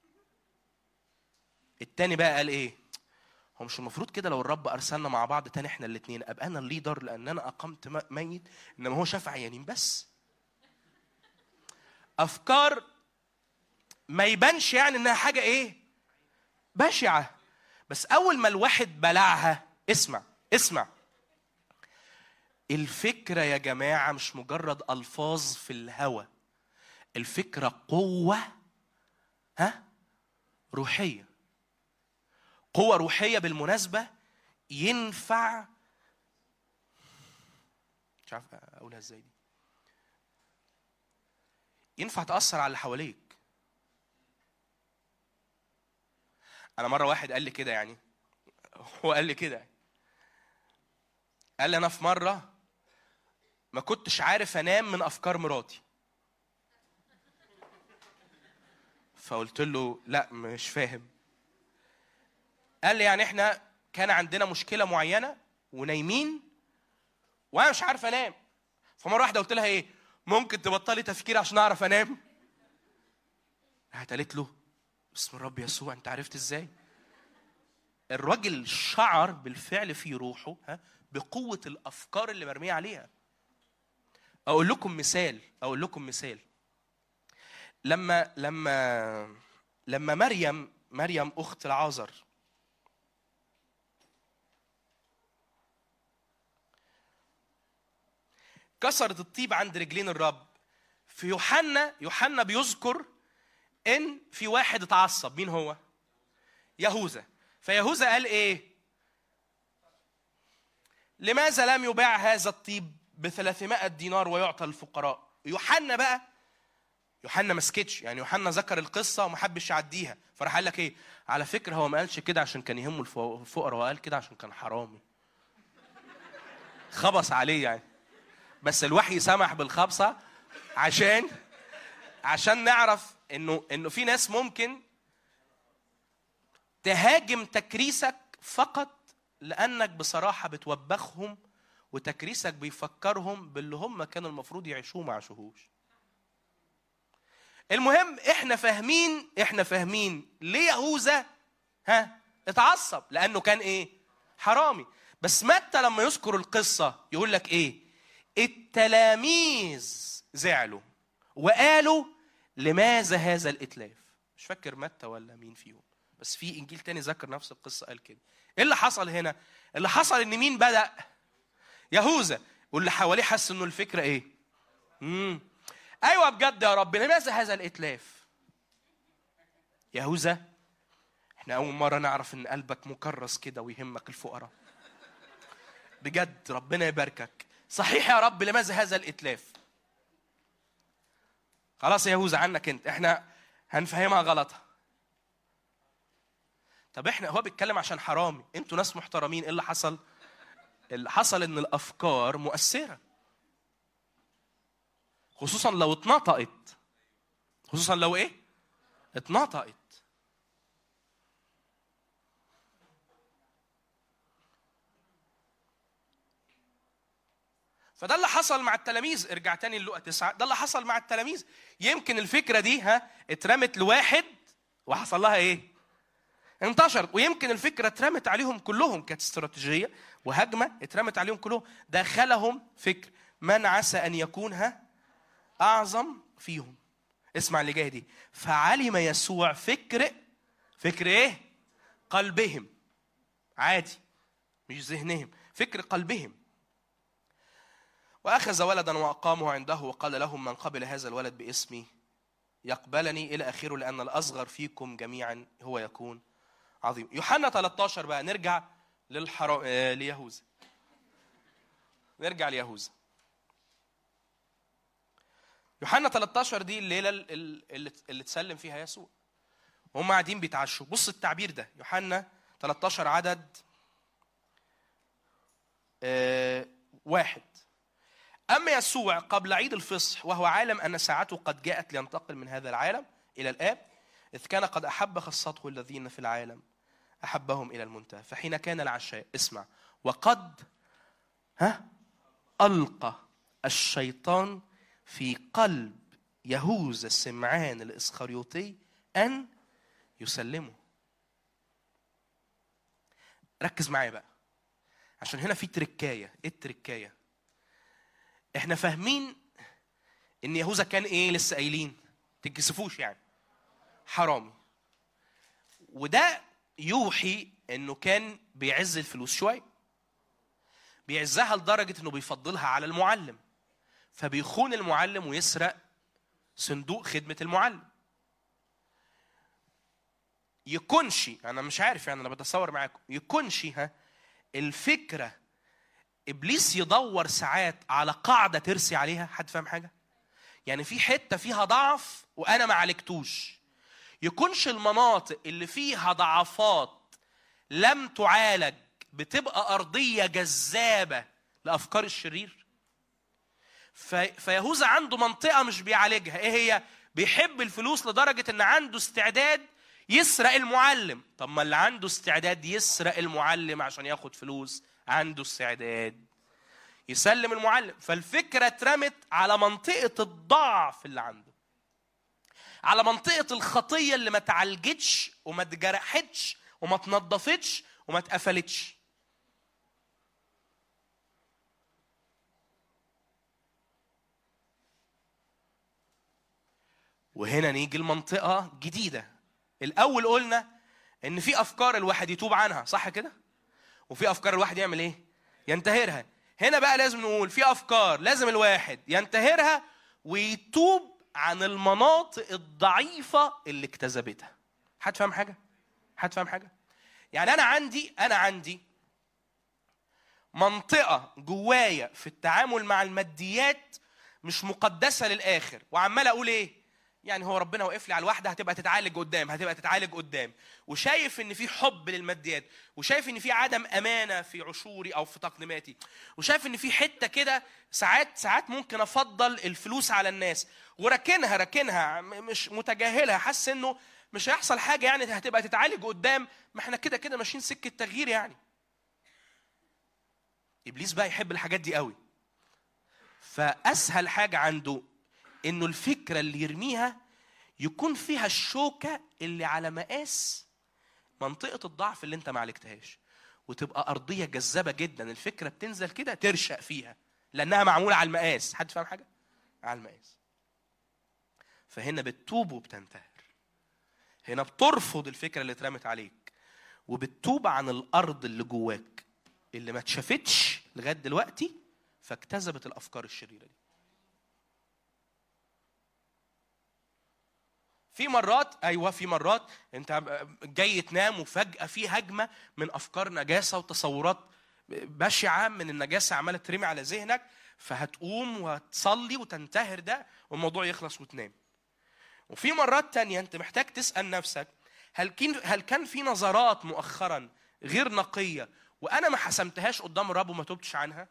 التاني بقى قال ايه هو مش المفروض كده لو الرب ارسلنا مع بعض تاني احنا الاثنين ابقى انا الليدر لان انا اقمت م- ميت انما هو شاف عيانين بس افكار ما يبانش يعني انها حاجه ايه بشعه بس اول ما الواحد بلعها اسمع اسمع الفكره يا جماعه مش مجرد الفاظ في الهوى الفكره قوه ها روحيه قوه روحيه بالمناسبه ينفع مش عارف اقولها ازاي دي ينفع تاثر على اللي حواليك انا مره واحد قال لي كده يعني هو قال لي كده قال لي انا في مره ما كنتش عارف انام من افكار مراتي فقلت له لا مش فاهم قال لي يعني احنا كان عندنا مشكله معينه ونايمين وانا مش عارف انام فمره واحده قلت لها ايه ممكن تبطلي تفكير عشان اعرف انام راحت قالت له بسم الرب يسوع انت عرفت ازاي الراجل شعر بالفعل في روحه ها بقوه الافكار اللي مرميه عليها اقول لكم مثال اقول لكم مثال لما لما لما مريم مريم اخت العازر كسرت الطيب عند رجلين الرب في يوحنا يوحنا بيذكر ان في واحد اتعصب مين هو يهوذا فيهوذا قال ايه لماذا لم يباع هذا الطيب ب 300 دينار ويعطى للفقراء يوحنا بقى يوحنا ما سكتش يعني يوحنا ذكر القصه وما حبش يعديها فراح قال لك ايه على فكره هو ما قالش كده عشان كان يهمه الفو- الفقراء هو قال كده عشان كان حرامي خبص عليه يعني بس الوحي سمح بالخبصه عشان عشان نعرف انه انه في ناس ممكن تهاجم تكريسك فقط لانك بصراحه بتوبخهم وتكريسك بيفكرهم باللي هم كانوا المفروض يعيشوه ما عاشوهوش المهم احنا فاهمين احنا فاهمين ليه يهوذا ها اتعصب لانه كان ايه حرامي بس متى لما يذكر القصه يقول لك ايه التلاميذ زعلوا وقالوا لماذا هذا الاتلاف مش فاكر متى ولا مين فيهم بس في انجيل تاني ذكر نفس القصه قال كده ايه اللي حصل هنا اللي حصل ان مين بدا يهوذا واللي حواليه حس انه الفكره ايه امم ايوه بجد يا رب لماذا هذا الاتلاف يهوذا احنا اول مره نعرف ان قلبك مكرس كده ويهمك الفقراء بجد ربنا يباركك صحيح يا رب لماذا هذا الاتلاف خلاص يا يهوذا عنك انت احنا هنفهمها غلطها طب احنا هو بيتكلم عشان حرامي انتوا ناس محترمين ايه اللي حصل اللي حصل ان الافكار مؤثره خصوصا لو اتنطقت خصوصا لو ايه اتنطقت فده اللي حصل مع التلاميذ ارجع تاني للقى تسعة ده اللي حصل مع التلاميذ يمكن الفكرة دي ها اترمت لواحد وحصل لها ايه انتشرت ويمكن الفكرة اترمت عليهم كلهم كانت استراتيجية وهجمة اترمت عليهم كلهم دخلهم فكر من عسى أن يكون ها أعظم فيهم اسمع اللي جاي دي فعلم يسوع فكر فكر ايه قلبهم عادي مش ذهنهم فكر قلبهم وأخذ ولدا وأقامه عنده وقال لهم من قبل هذا الولد باسمي يقبلني إلى آخره لأن الأصغر فيكم جميعا هو يكون عظيم يوحنا 13 بقى نرجع للحرام آه ليهوذا نرجع ليهوذا يوحنا 13 دي الليله اللي اللي اتسلم فيها يسوع وهم قاعدين بيتعشوا بص التعبير ده يوحنا 13 عدد آه واحد أما يسوع قبل عيد الفصح وهو عالم أن ساعته قد جاءت لينتقل من هذا العالم إلى الآب إذ كان قد أحب خاصته الذين في العالم أحبهم إلى المنتهى فحين كان العشاء اسمع وقد ها ألقى الشيطان في قلب يهوذا السمعان الإسخريوطي أن يسلمه ركز معايا بقى عشان هنا في تركايه ايه التركايه احنا فاهمين ان يهوذا كان ايه لسه قايلين تتكسفوش يعني حرامي وده يوحي انه كان بيعز الفلوس شويه بيعزها لدرجه انه بيفضلها على المعلم فبيخون المعلم ويسرق صندوق خدمه المعلم يكونش انا مش عارف يعني انا بتصور معاكم يكونش ها الفكره ابليس يدور ساعات على قاعده ترسي عليها حد فاهم حاجه يعني في حته فيها ضعف وانا ما عالجتوش يكونش المناطق اللي فيها ضعفات لم تعالج بتبقى ارضيه جذابه لافكار الشرير فيهوذا عنده منطقه مش بيعالجها ايه هي بيحب الفلوس لدرجه ان عنده استعداد يسرق المعلم طب ما اللي عنده استعداد يسرق المعلم عشان ياخد فلوس عنده استعداد يسلم المعلم فالفكره اترمت على منطقه الضعف اللي عنده على منطقه الخطيه اللي ما اتعالجتش وما اتجرحتش وما اتنضفتش وما اتقفلتش وهنا نيجي المنطقة جديدة الأول قلنا إن في أفكار الواحد يتوب عنها صح كده؟ وفي أفكار الواحد يعمل إيه؟ ينتهرها هنا بقى لازم نقول في أفكار لازم الواحد ينتهرها ويتوب عن المناطق الضعيفة اللي اكتسبتها حد فاهم حاجة؟ حد فاهم حاجة؟ يعني أنا عندي أنا عندي منطقة جوايا في التعامل مع الماديات مش مقدسة للآخر وعمال أقول إيه؟ يعني هو ربنا واقف لي على الواحده هتبقى تتعالج قدام هتبقى تتعالج قدام وشايف ان في حب للماديات وشايف ان في عدم امانه في عشوري او في تقديماتي وشايف ان في حته كده ساعات ساعات ممكن افضل الفلوس على الناس وراكنها راكنها مش متجاهلها حاسس انه مش هيحصل حاجه يعني هتبقى تتعالج قدام ما احنا كده كده ماشيين سكه تغيير يعني ابليس بقى يحب الحاجات دي قوي فاسهل حاجه عنده انه الفكره اللي يرميها يكون فيها الشوكه اللي على مقاس منطقه الضعف اللي انت ما عالجتهاش وتبقى ارضيه جذابه جدا الفكره بتنزل كده ترشق فيها لانها معموله على المقاس حد فاهم حاجه على المقاس فهنا بتتوب وبتنتهر هنا بترفض الفكره اللي اترمت عليك وبتتوب عن الارض اللي جواك اللي ما اتشافتش لغايه دلوقتي فاكتسبت الافكار الشريره دي في مرات ايوه في مرات انت جاي تنام وفجاه في هجمه من افكار نجاسه وتصورات بشعه من النجاسه عماله ترمي على ذهنك فهتقوم وتصلي وتنتهر ده والموضوع يخلص وتنام وفي مرات تانية انت محتاج تسال نفسك هل كان هل كان في نظرات مؤخرا غير نقيه وانا ما حسمتهاش قدام الرب وما تبتش عنها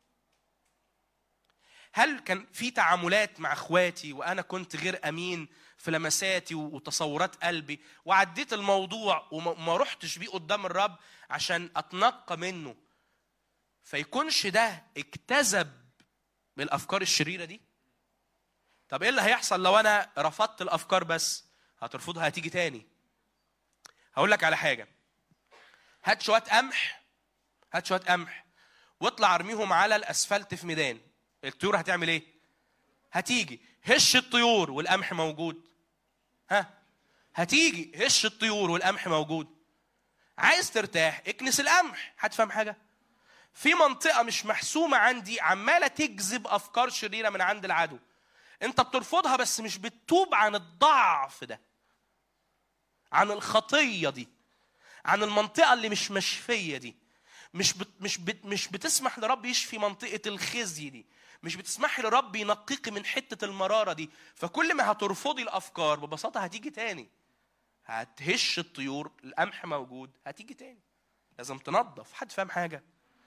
هل كان في تعاملات مع اخواتي وانا كنت غير امين في لمساتي وتصورات قلبي وعديت الموضوع وما رحتش بيه قدام الرب عشان اتنقى منه فيكونش ده اكتسب بالافكار الشريره دي طب ايه اللي هيحصل لو انا رفضت الافكار بس هترفضها هتيجي تاني هقول لك على حاجه هات شويه قمح هات شويه قمح واطلع ارميهم على الاسفلت في ميدان الطيور هتعمل ايه هتيجي هش الطيور والقمح موجود ها هتيجي هش الطيور والقمح موجود عايز ترتاح اكنس القمح هتفهم حاجه في منطقه مش محسومه عندي عماله تجذب افكار شريره من عند العدو انت بترفضها بس مش بتتوب عن الضعف ده عن الخطيه دي عن المنطقه اللي مش مشفيه دي مش بت مش بت مش بتسمح لرب يشفي منطقه الخزي دي مش بتسمحي لرب ينقيكي من حته المراره دي فكل ما هترفضي الافكار ببساطه هتيجي تاني هتهش الطيور القمح موجود هتيجي تاني لازم تنظف حد فاهم حاجه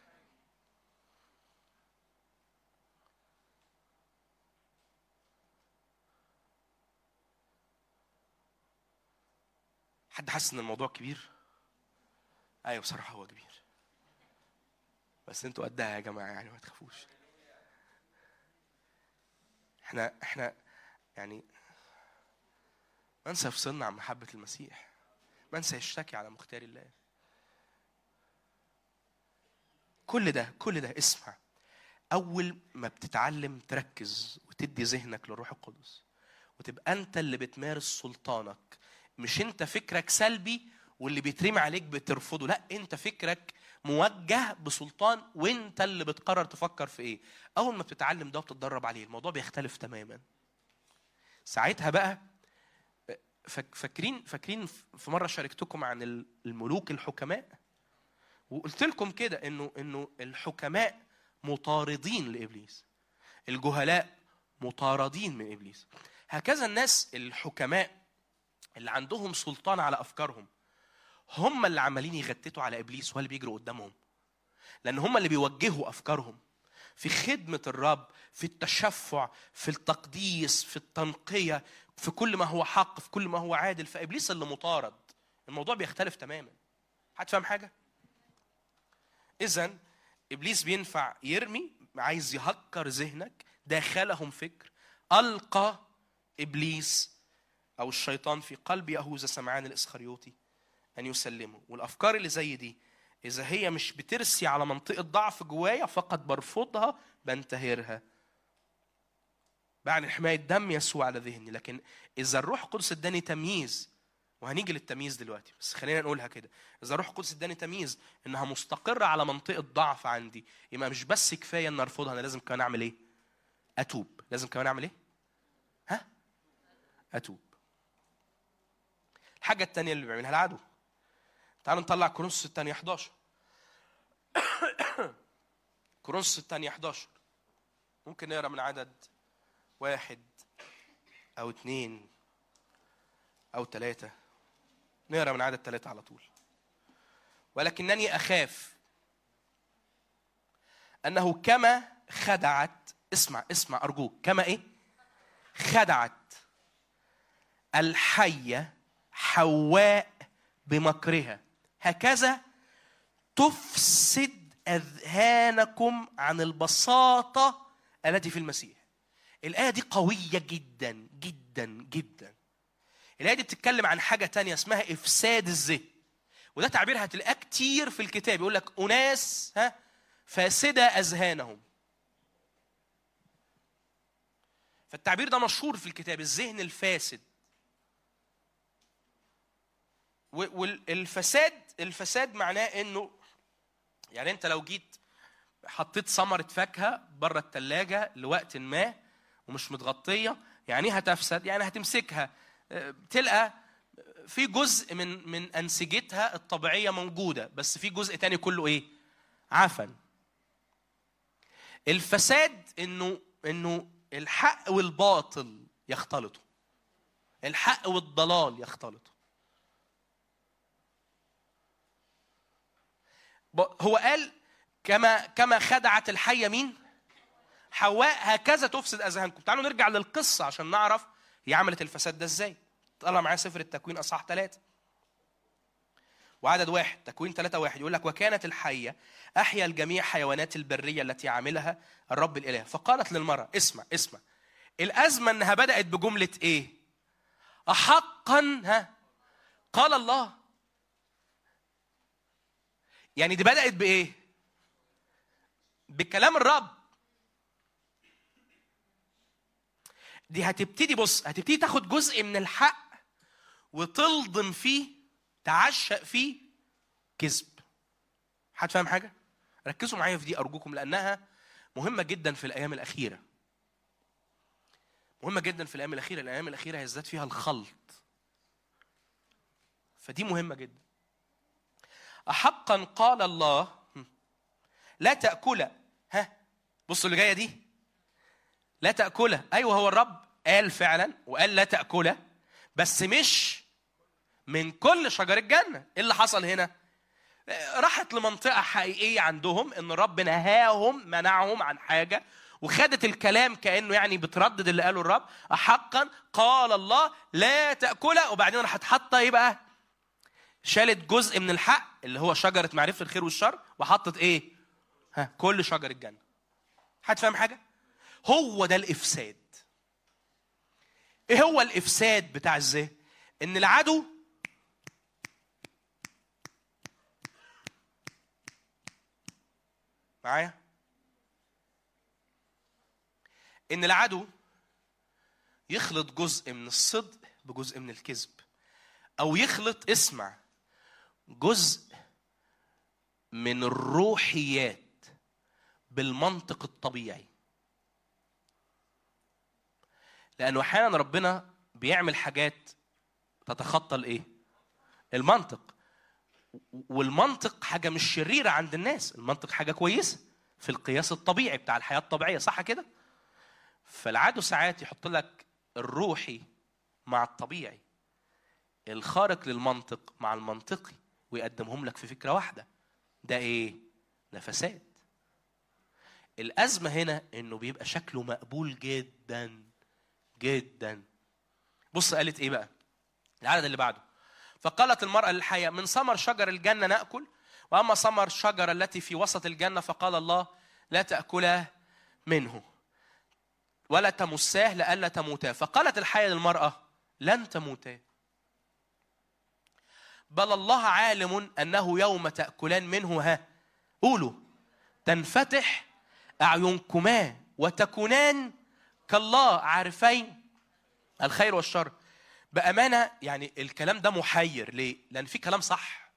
حد حاسس ان الموضوع كبير ايوه بصراحه هو كبير بس انتوا قدها يا جماعه يعني ما تخافوش احنا احنا يعني من سيفصلنا عن محبه المسيح من سيشتكي على مختار الله كل ده كل ده اسمع اول ما بتتعلم تركز وتدي ذهنك للروح القدس وتبقى انت اللي بتمارس سلطانك مش انت فكرك سلبي واللي بيترمي عليك بترفضه لا انت فكرك موجه بسلطان وانت اللي بتقرر تفكر في ايه اول ما بتتعلم ده وتتدرب عليه الموضوع بيختلف تماما ساعتها بقى فاك- فاكرين فاكرين في مره شاركتكم عن الملوك الحكماء وقلت لكم كده انه انه الحكماء مطاردين لابليس الجهلاء مطاردين من ابليس هكذا الناس الحكماء اللي عندهم سلطان على افكارهم هم اللي عمالين يغتتوا على ابليس وهو اللي بيجروا قدامهم لان هم اللي بيوجهوا افكارهم في خدمه الرب في التشفع في التقديس في التنقيه في كل ما هو حق في كل ما هو عادل فابليس اللي مطارد الموضوع بيختلف تماما حد فاهم حاجه اذا ابليس بينفع يرمي عايز يهكر ذهنك داخلهم فكر القى ابليس او الشيطان في قلب يهوذا سمعان الاسخريوطي ان يسلمه والافكار اللي زي دي اذا هي مش بترسي على منطقه ضعف جوايا فقط برفضها بنتهرها بعد حمايه دم يسوع على ذهني لكن اذا الروح القدس اداني تمييز وهنيجي للتمييز دلوقتي بس خلينا نقولها كده اذا الروح القدس اداني تمييز انها مستقره على منطقه ضعف عندي يبقى مش بس كفايه ان ارفضها انا لازم كمان اعمل ايه اتوب لازم كمان اعمل ايه ها اتوب الحاجه الثانيه اللي بيعملها العدو تعالوا نطلع كورنثوس الثانيه 11 كورنثوس الثانيه 11 ممكن نقرا من عدد واحد او اثنين او ثلاثه نقرا من عدد ثلاثه على طول ولكنني اخاف انه كما خدعت اسمع اسمع ارجوك كما ايه خدعت الحيه حواء بمكرها هكذا تفسد اذهانكم عن البساطه التي في المسيح الايه دي قويه جدا جدا جدا الايه دي بتتكلم عن حاجه تانية اسمها افساد الذهن وده تعبير هتلاقاه كتير في الكتاب يقول لك اناس ها فاسده اذهانهم فالتعبير ده مشهور في الكتاب الذهن الفاسد والفساد الفساد معناه انه يعني انت لو جيت حطيت ثمرة فاكهة بره التلاجة لوقت ما ومش متغطية يعني ايه هتفسد؟ يعني هتمسكها آه، تلقى في جزء من من أنسجتها الطبيعية موجودة بس في جزء تاني كله ايه؟ عفن. الفساد انه انه الحق والباطل يختلطوا. الحق والضلال يختلطوا. ب- هو قال كما كما خدعت الحيه مين؟ حواء هكذا تفسد اذهانكم تعالوا نرجع للقصه عشان نعرف هي عملت الفساد ده ازاي طلع معايا سفر التكوين اصحاح ثلاثة وعدد واحد تكوين ثلاثة واحد يقول لك وكانت الحية أحيا الجميع حيوانات البرية التي عملها الرب الإله فقالت للمرأة اسمع اسمع الأزمة إنها بدأت بجملة إيه؟ أحقا ها قال الله يعني دي بدأت بإيه؟ بكلام الرب دي هتبتدي بص هتبتدي تاخد جزء من الحق وتلضم فيه تعشق فيه كذب حد فاهم حاجة؟ ركزوا معايا في دي أرجوكم لأنها مهمة جدا في الأيام الأخيرة مهمة جدا في الأيام الأخيرة الأيام الأخيرة هيزداد فيها الخلط فدي مهمة جدا أحقا قال الله لا تاكلا ها بصوا اللي جايه دي لا تاكلا ايوه هو الرب قال فعلا وقال لا تاكلا بس مش من كل شجر الجنه ايه اللي حصل هنا راحت لمنطقه حقيقيه عندهم ان الرب نهاهم منعهم عن حاجه وخدت الكلام كانه يعني بتردد اللي قاله الرب احقا قال الله لا تاكلا وبعدين راحت حاطه ايه بقى شالت جزء من الحق اللي هو شجره معرفه الخير والشر وحطت ايه ها كل شجر الجنه حد فاهم حاجه هو ده الافساد ايه هو الافساد بتاع الذهن ان العدو معايا ان العدو يخلط جزء من الصدق بجزء من الكذب او يخلط اسمع جزء من الروحيات بالمنطق الطبيعي لانه احيانا ربنا بيعمل حاجات تتخطى الايه المنطق والمنطق حاجه مش شريره عند الناس المنطق حاجه كويسه في القياس الطبيعي بتاع الحياه الطبيعيه صح كده فالعدو ساعات يحط لك الروحي مع الطبيعي الخارق للمنطق مع المنطقي ويقدمهم لك في فكره واحده ده ايه ده فساد الازمه هنا انه بيبقى شكله مقبول جدا جدا بص قالت ايه بقى العدد اللي بعده فقالت المرأة للحية من ثمر شجر الجنة نأكل وأما ثمر الشجرة التي في وسط الجنة فقال الله لا تأكلا منه ولا تمساه لئلا تموتا فقالت الحية للمرأة لن تموتا بل الله عالم أنه يوم تأكلان منه ها قولوا تنفتح أعينكما وتكونان كالله عارفين الخير والشر بأمانة يعني الكلام ده محير ليه؟ لأن في كلام صح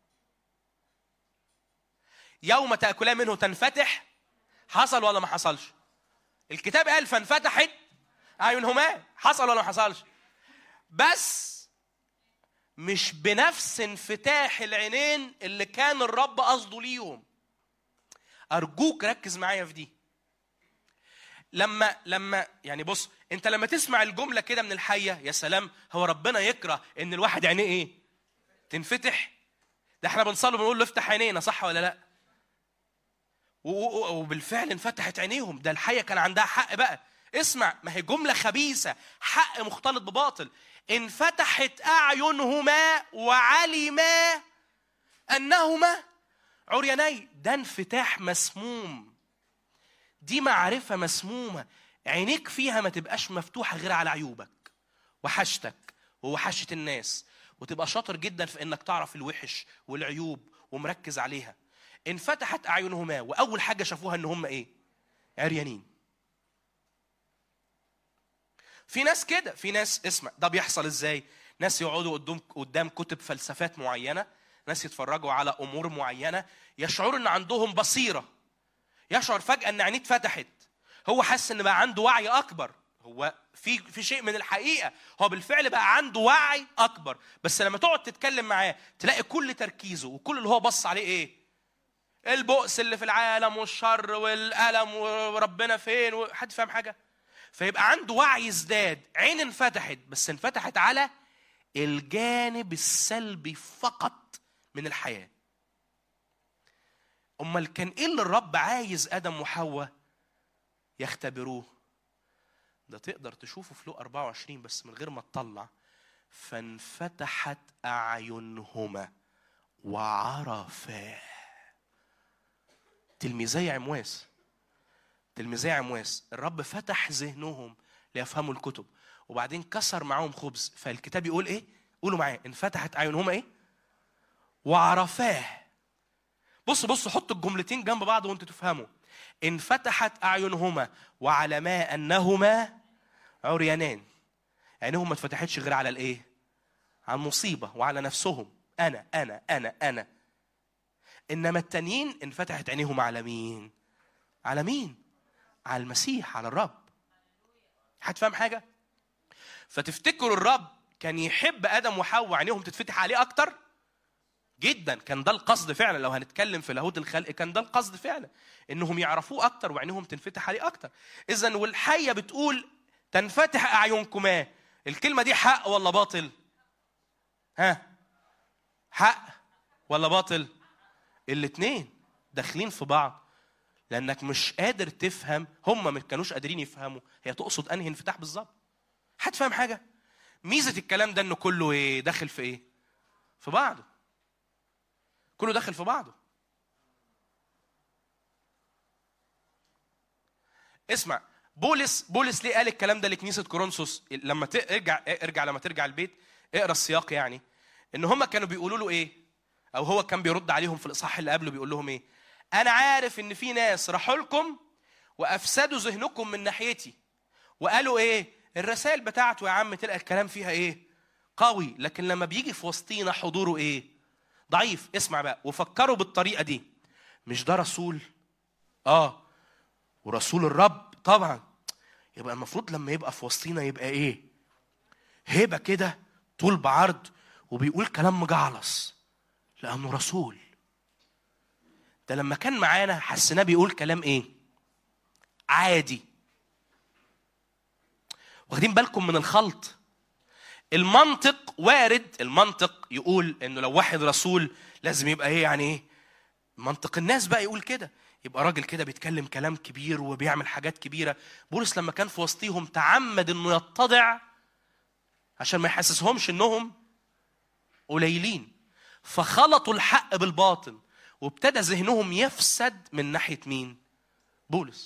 يوم تأكلان منه تنفتح حصل ولا ما حصلش؟ الكتاب قال فانفتحت أعينهما حصل ولا ما حصلش؟ بس مش بنفس انفتاح العينين اللي كان الرب قصده ليهم أرجوك ركز معايا في دي لما لما يعني بص انت لما تسمع الجمله كده من الحيه يا سلام هو ربنا يكره ان الواحد عينيه ايه تنفتح ده احنا بنصلي بنقول له افتح عينينا صح ولا لا وبالفعل انفتحت عينيهم ده الحيه كان عندها حق بقى اسمع ما هي جمله خبيثه حق مختلط بباطل انفتحت اعينهما وعلما انهما عرياني ده انفتاح مسموم دي معرفة مسمومة عينيك فيها ما تبقاش مفتوحة غير على عيوبك وحشتك ووحشة الناس وتبقى شاطر جدا في انك تعرف الوحش والعيوب ومركز عليها انفتحت اعينهما واول حاجة شافوها ان هم ايه عريانين في ناس كده في ناس اسمع ده بيحصل ازاي ناس يقعدوا قدام قدام كتب فلسفات معينه ناس يتفرجوا على امور معينه يشعروا ان عندهم بصيره يشعر فجاه ان عينيه اتفتحت هو حاسس ان بقى عنده وعي اكبر هو في في شيء من الحقيقه هو بالفعل بقى عنده وعي اكبر بس لما تقعد تتكلم معاه تلاقي كل تركيزه وكل اللي هو بص عليه ايه البؤس اللي في العالم والشر والالم وربنا فين حد فاهم حاجه فيبقى عنده وعي ازداد عين انفتحت بس انفتحت على الجانب السلبي فقط من الحياه امال كان ايه اللي الرب عايز ادم وحواء يختبروه ده تقدر تشوفه في لو 24 بس من غير ما تطلع فانفتحت اعينهما وعرفا تلميذي عمواس تلميذي عمواس الرب فتح ذهنهم ليفهموا الكتب وبعدين كسر معاهم خبز فالكتاب يقول ايه قولوا معايا انفتحت اعينهما ايه وعرفاه بص بص حط الجملتين جنب بعض وانتوا تفهموا انفتحت اعينهما وعلى ما انهما عريانان عينهم ما اتفتحتش غير على الايه على المصيبه وعلى نفسهم انا انا انا انا انما التانيين انفتحت عينيهم على مين على مين على المسيح على الرب هتفهم حاجه فتفتكروا الرب كان يحب ادم وحواء عينيهم تتفتح عليه اكتر جدا كان ده القصد فعلا لو هنتكلم في لاهوت الخلق كان ده القصد فعلا انهم يعرفوه اكتر وعينهم تنفتح عليه اكتر اذا والحيه بتقول تنفتح اعينكما الكلمه دي حق ولا باطل ها حق ولا باطل الاثنين داخلين في بعض لانك مش قادر تفهم هم ما كانوش قادرين يفهموا هي تقصد انهي انفتاح بالظبط هتفهم حاجه ميزه الكلام ده انه كله ايه داخل في ايه في بعضه كله داخل في بعضه اسمع بولس بولس ليه قال الكلام ده لكنيسه كورنثوس لما ترجع ارجع لما ترجع البيت اقرا السياق يعني ان هم كانوا بيقولوا له ايه او هو كان بيرد عليهم في الاصحاح اللي قبله بيقول لهم ايه انا عارف ان في ناس راحوا لكم وافسدوا ذهنكم من ناحيتي وقالوا ايه الرسائل بتاعته يا عم تلقى الكلام فيها ايه قوي لكن لما بيجي في وسطينا حضوره ايه ضعيف اسمع بقى وفكروا بالطريقه دي مش ده رسول اه ورسول الرب طبعا يبقى المفروض لما يبقى في وسطينا يبقى ايه هيبه كده طول بعرض وبيقول كلام مجعلص لانه رسول ده لما كان معانا حسيناه بيقول كلام ايه عادي واخدين بالكم من الخلط المنطق وارد المنطق يقول انه لو واحد رسول لازم يبقى ايه يعني ايه منطق الناس بقى يقول كده يبقى راجل كده بيتكلم كلام كبير وبيعمل حاجات كبيره بولس لما كان في وسطيهم تعمد انه يتضع عشان ما يحسسهمش انهم قليلين فخلطوا الحق بالباطل وابتدى ذهنهم يفسد من ناحيه مين بولس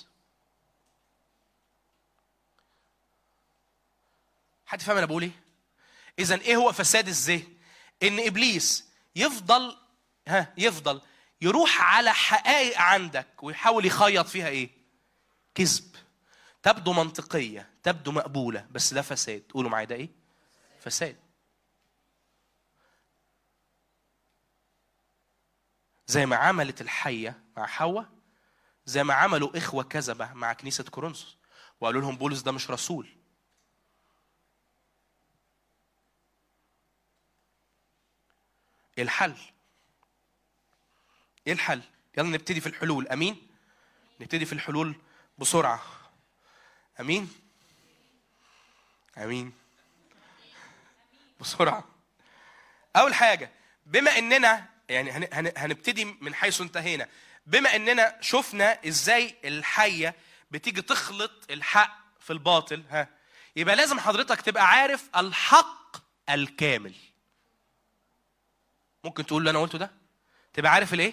حد فاهم انا بقول ايه اذا ايه هو فساد الذهن ان ابليس يفضل ها يفضل يروح على حقائق عندك ويحاول يخيط فيها ايه كذب تبدو منطقيه تبدو مقبوله بس ده فساد قولوا معايا ده ايه فساد زي ما عملت الحيه مع حواء زي ما عملوا اخوه كذبه مع كنيسه كورنثوس وقالوا لهم بولس ده مش رسول ايه الحل ايه الحل يلا نبتدي في الحلول امين نبتدي في الحلول بسرعه امين امين بسرعه اول حاجه بما اننا يعني هنبتدي من حيث انتهينا بما اننا شفنا ازاي الحيه بتيجي تخلط الحق في الباطل ها يبقى لازم حضرتك تبقى عارف الحق الكامل ممكن تقول اللي انا قلته ده تبقى عارف الايه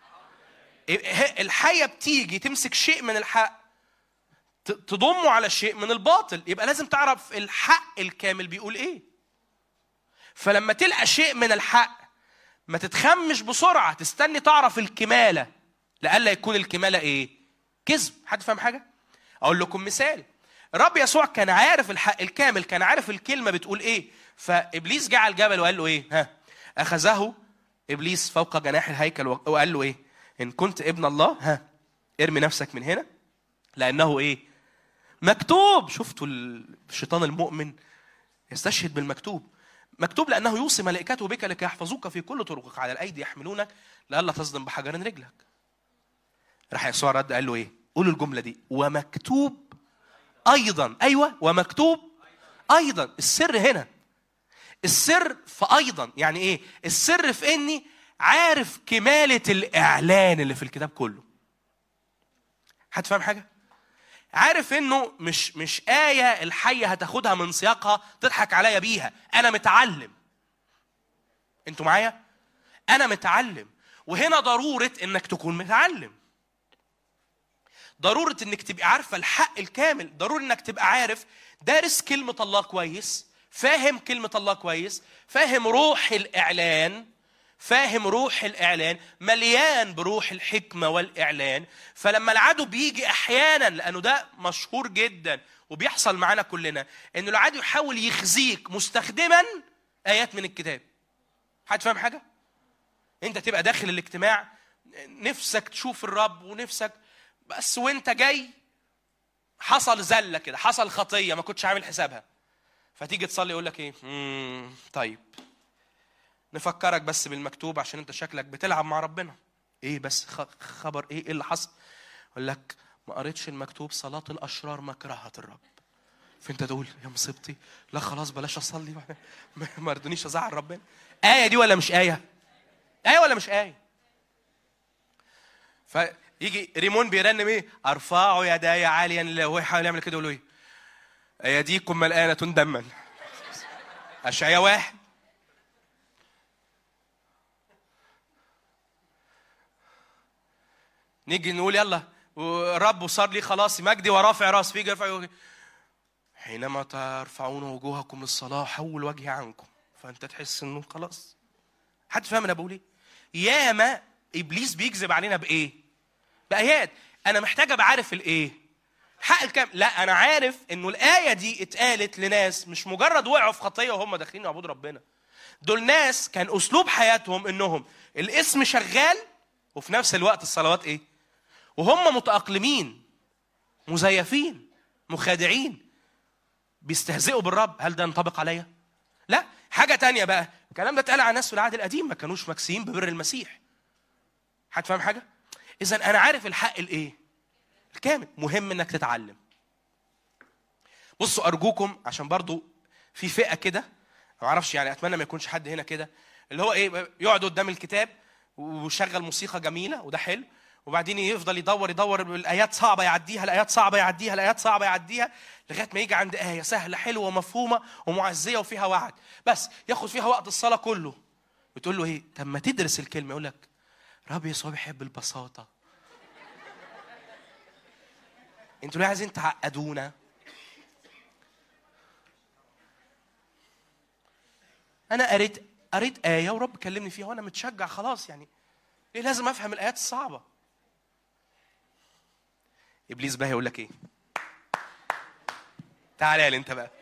الحيه بتيجي تمسك شيء من الحق تضمه على شيء من الباطل يبقى لازم تعرف الحق الكامل بيقول ايه فلما تلقى شيء من الحق ما تتخمش بسرعه تستني تعرف الكماله لئلا يكون الكماله ايه كذب حد فاهم حاجه اقول لكم مثال الرب يسوع كان عارف الحق الكامل كان عارف الكلمه بتقول ايه فابليس جه على الجبل وقال له ايه ها اخذه ابليس فوق جناح الهيكل وقال له ايه ان كنت ابن الله ها ارمي نفسك من هنا لانه ايه مكتوب شفتوا الشيطان المؤمن يستشهد بالمكتوب مكتوب لانه يوصي ملائكته بك لكي يحفظوك في كل طرقك على الايدي يحملونك لئلا تصدم بحجر رجلك راح يسوع رد قال له ايه قولوا الجمله دي ومكتوب ايضا ايوه ومكتوب ايضا السر هنا السر في ايضا يعني ايه السر في اني عارف كماله الاعلان اللي في الكتاب كله حد فاهم حاجه عارف انه مش مش ايه الحيه هتاخدها من سياقها تضحك عليا بيها انا متعلم انتوا معايا انا متعلم وهنا ضروره انك تكون متعلم ضروره انك تبقى عارفه الحق الكامل ضروري انك تبقى عارف دارس كلمه الله كويس فاهم كلمة الله كويس فاهم روح الإعلان فاهم روح الإعلان مليان بروح الحكمة والإعلان فلما العدو بيجي أحيانا لأنه ده مشهور جدا وبيحصل معانا كلنا إنه العدو يحاول يخزيك مستخدما آيات من الكتاب حد فاهم حاجة؟ أنت تبقى داخل الاجتماع نفسك تشوف الرب ونفسك بس وانت جاي حصل زله كده حصل خطيه ما كنتش عامل حسابها فتيجي تصلي يقول لك ايه طيب نفكرك بس بالمكتوب عشان انت شكلك بتلعب مع ربنا ايه بس خبر ايه ايه اللي حصل يقول لك ما قريتش المكتوب صلاة الأشرار مكرهة الرب فانت تقول يا مصيبتي لا خلاص بلاش اصلي ما ردونيش ازعل ربنا آية دي ولا مش آية؟ آية ولا مش آية؟ فيجي ريمون بيرنم ايه؟ ارفعوا يداي عاليا وهو يحاول يعمل كده يقول ايه؟ ايديكم ملآنة دما اشعياء واحد نيجي نقول يلا رب وصار لي خلاص مجدي ورافع راس فيجي يرفع حينما ترفعون وجوهكم للصلاة حول وجهي عنكم فأنت تحس إنه خلاص حد فاهم أنا بقول إيه؟ ياما إبليس بيكذب علينا بإيه؟ بآيات أنا محتاج أبقى عارف الإيه؟ حق الكام لا أنا عارف إنه الآية دي اتقالت لناس مش مجرد وقعوا في خطية وهم داخلين يعبدوا ربنا دول ناس كان أسلوب حياتهم إنهم الاسم شغال وفي نفس الوقت الصلوات إيه؟ وهم متأقلمين مزيفين مخادعين بيستهزئوا بالرب هل ده ينطبق عليا؟ لا حاجة تانية بقى الكلام ده اتقال على ناس في العهد القديم ما كانوش مكسيين ببر المسيح حد فاهم حاجة؟ إذا أنا عارف الحق الإيه؟ الكامل مهم إنك تتعلم بصوا أرجوكم عشان برضو في فئة كده ما اعرفش يعني اتمنى ما يكونش حد هنا كده اللي هو ايه يقعد قدام الكتاب ويشغل موسيقى جميله وده حلو وبعدين يفضل يدور يدور الايات صعبه يعديها الايات صعبه يعديها الايات صعبه يعديها لغايه ما يجي عند ايه سهله حلوه ومفهومه ومعزيه وفيها وعد بس ياخد فيها وقت الصلاه كله وتقول له ايه طب ما تدرس الكلمه يقول لك رب يسوع بيحب البساطه انتوا ليه عايزين تعقدونا انا قريت قريت ايه ورب كلمني فيها وانا متشجع خلاص يعني ليه لازم افهم الايات الصعبه ابليس بقى هيقول لك ايه تعال يا انت بقى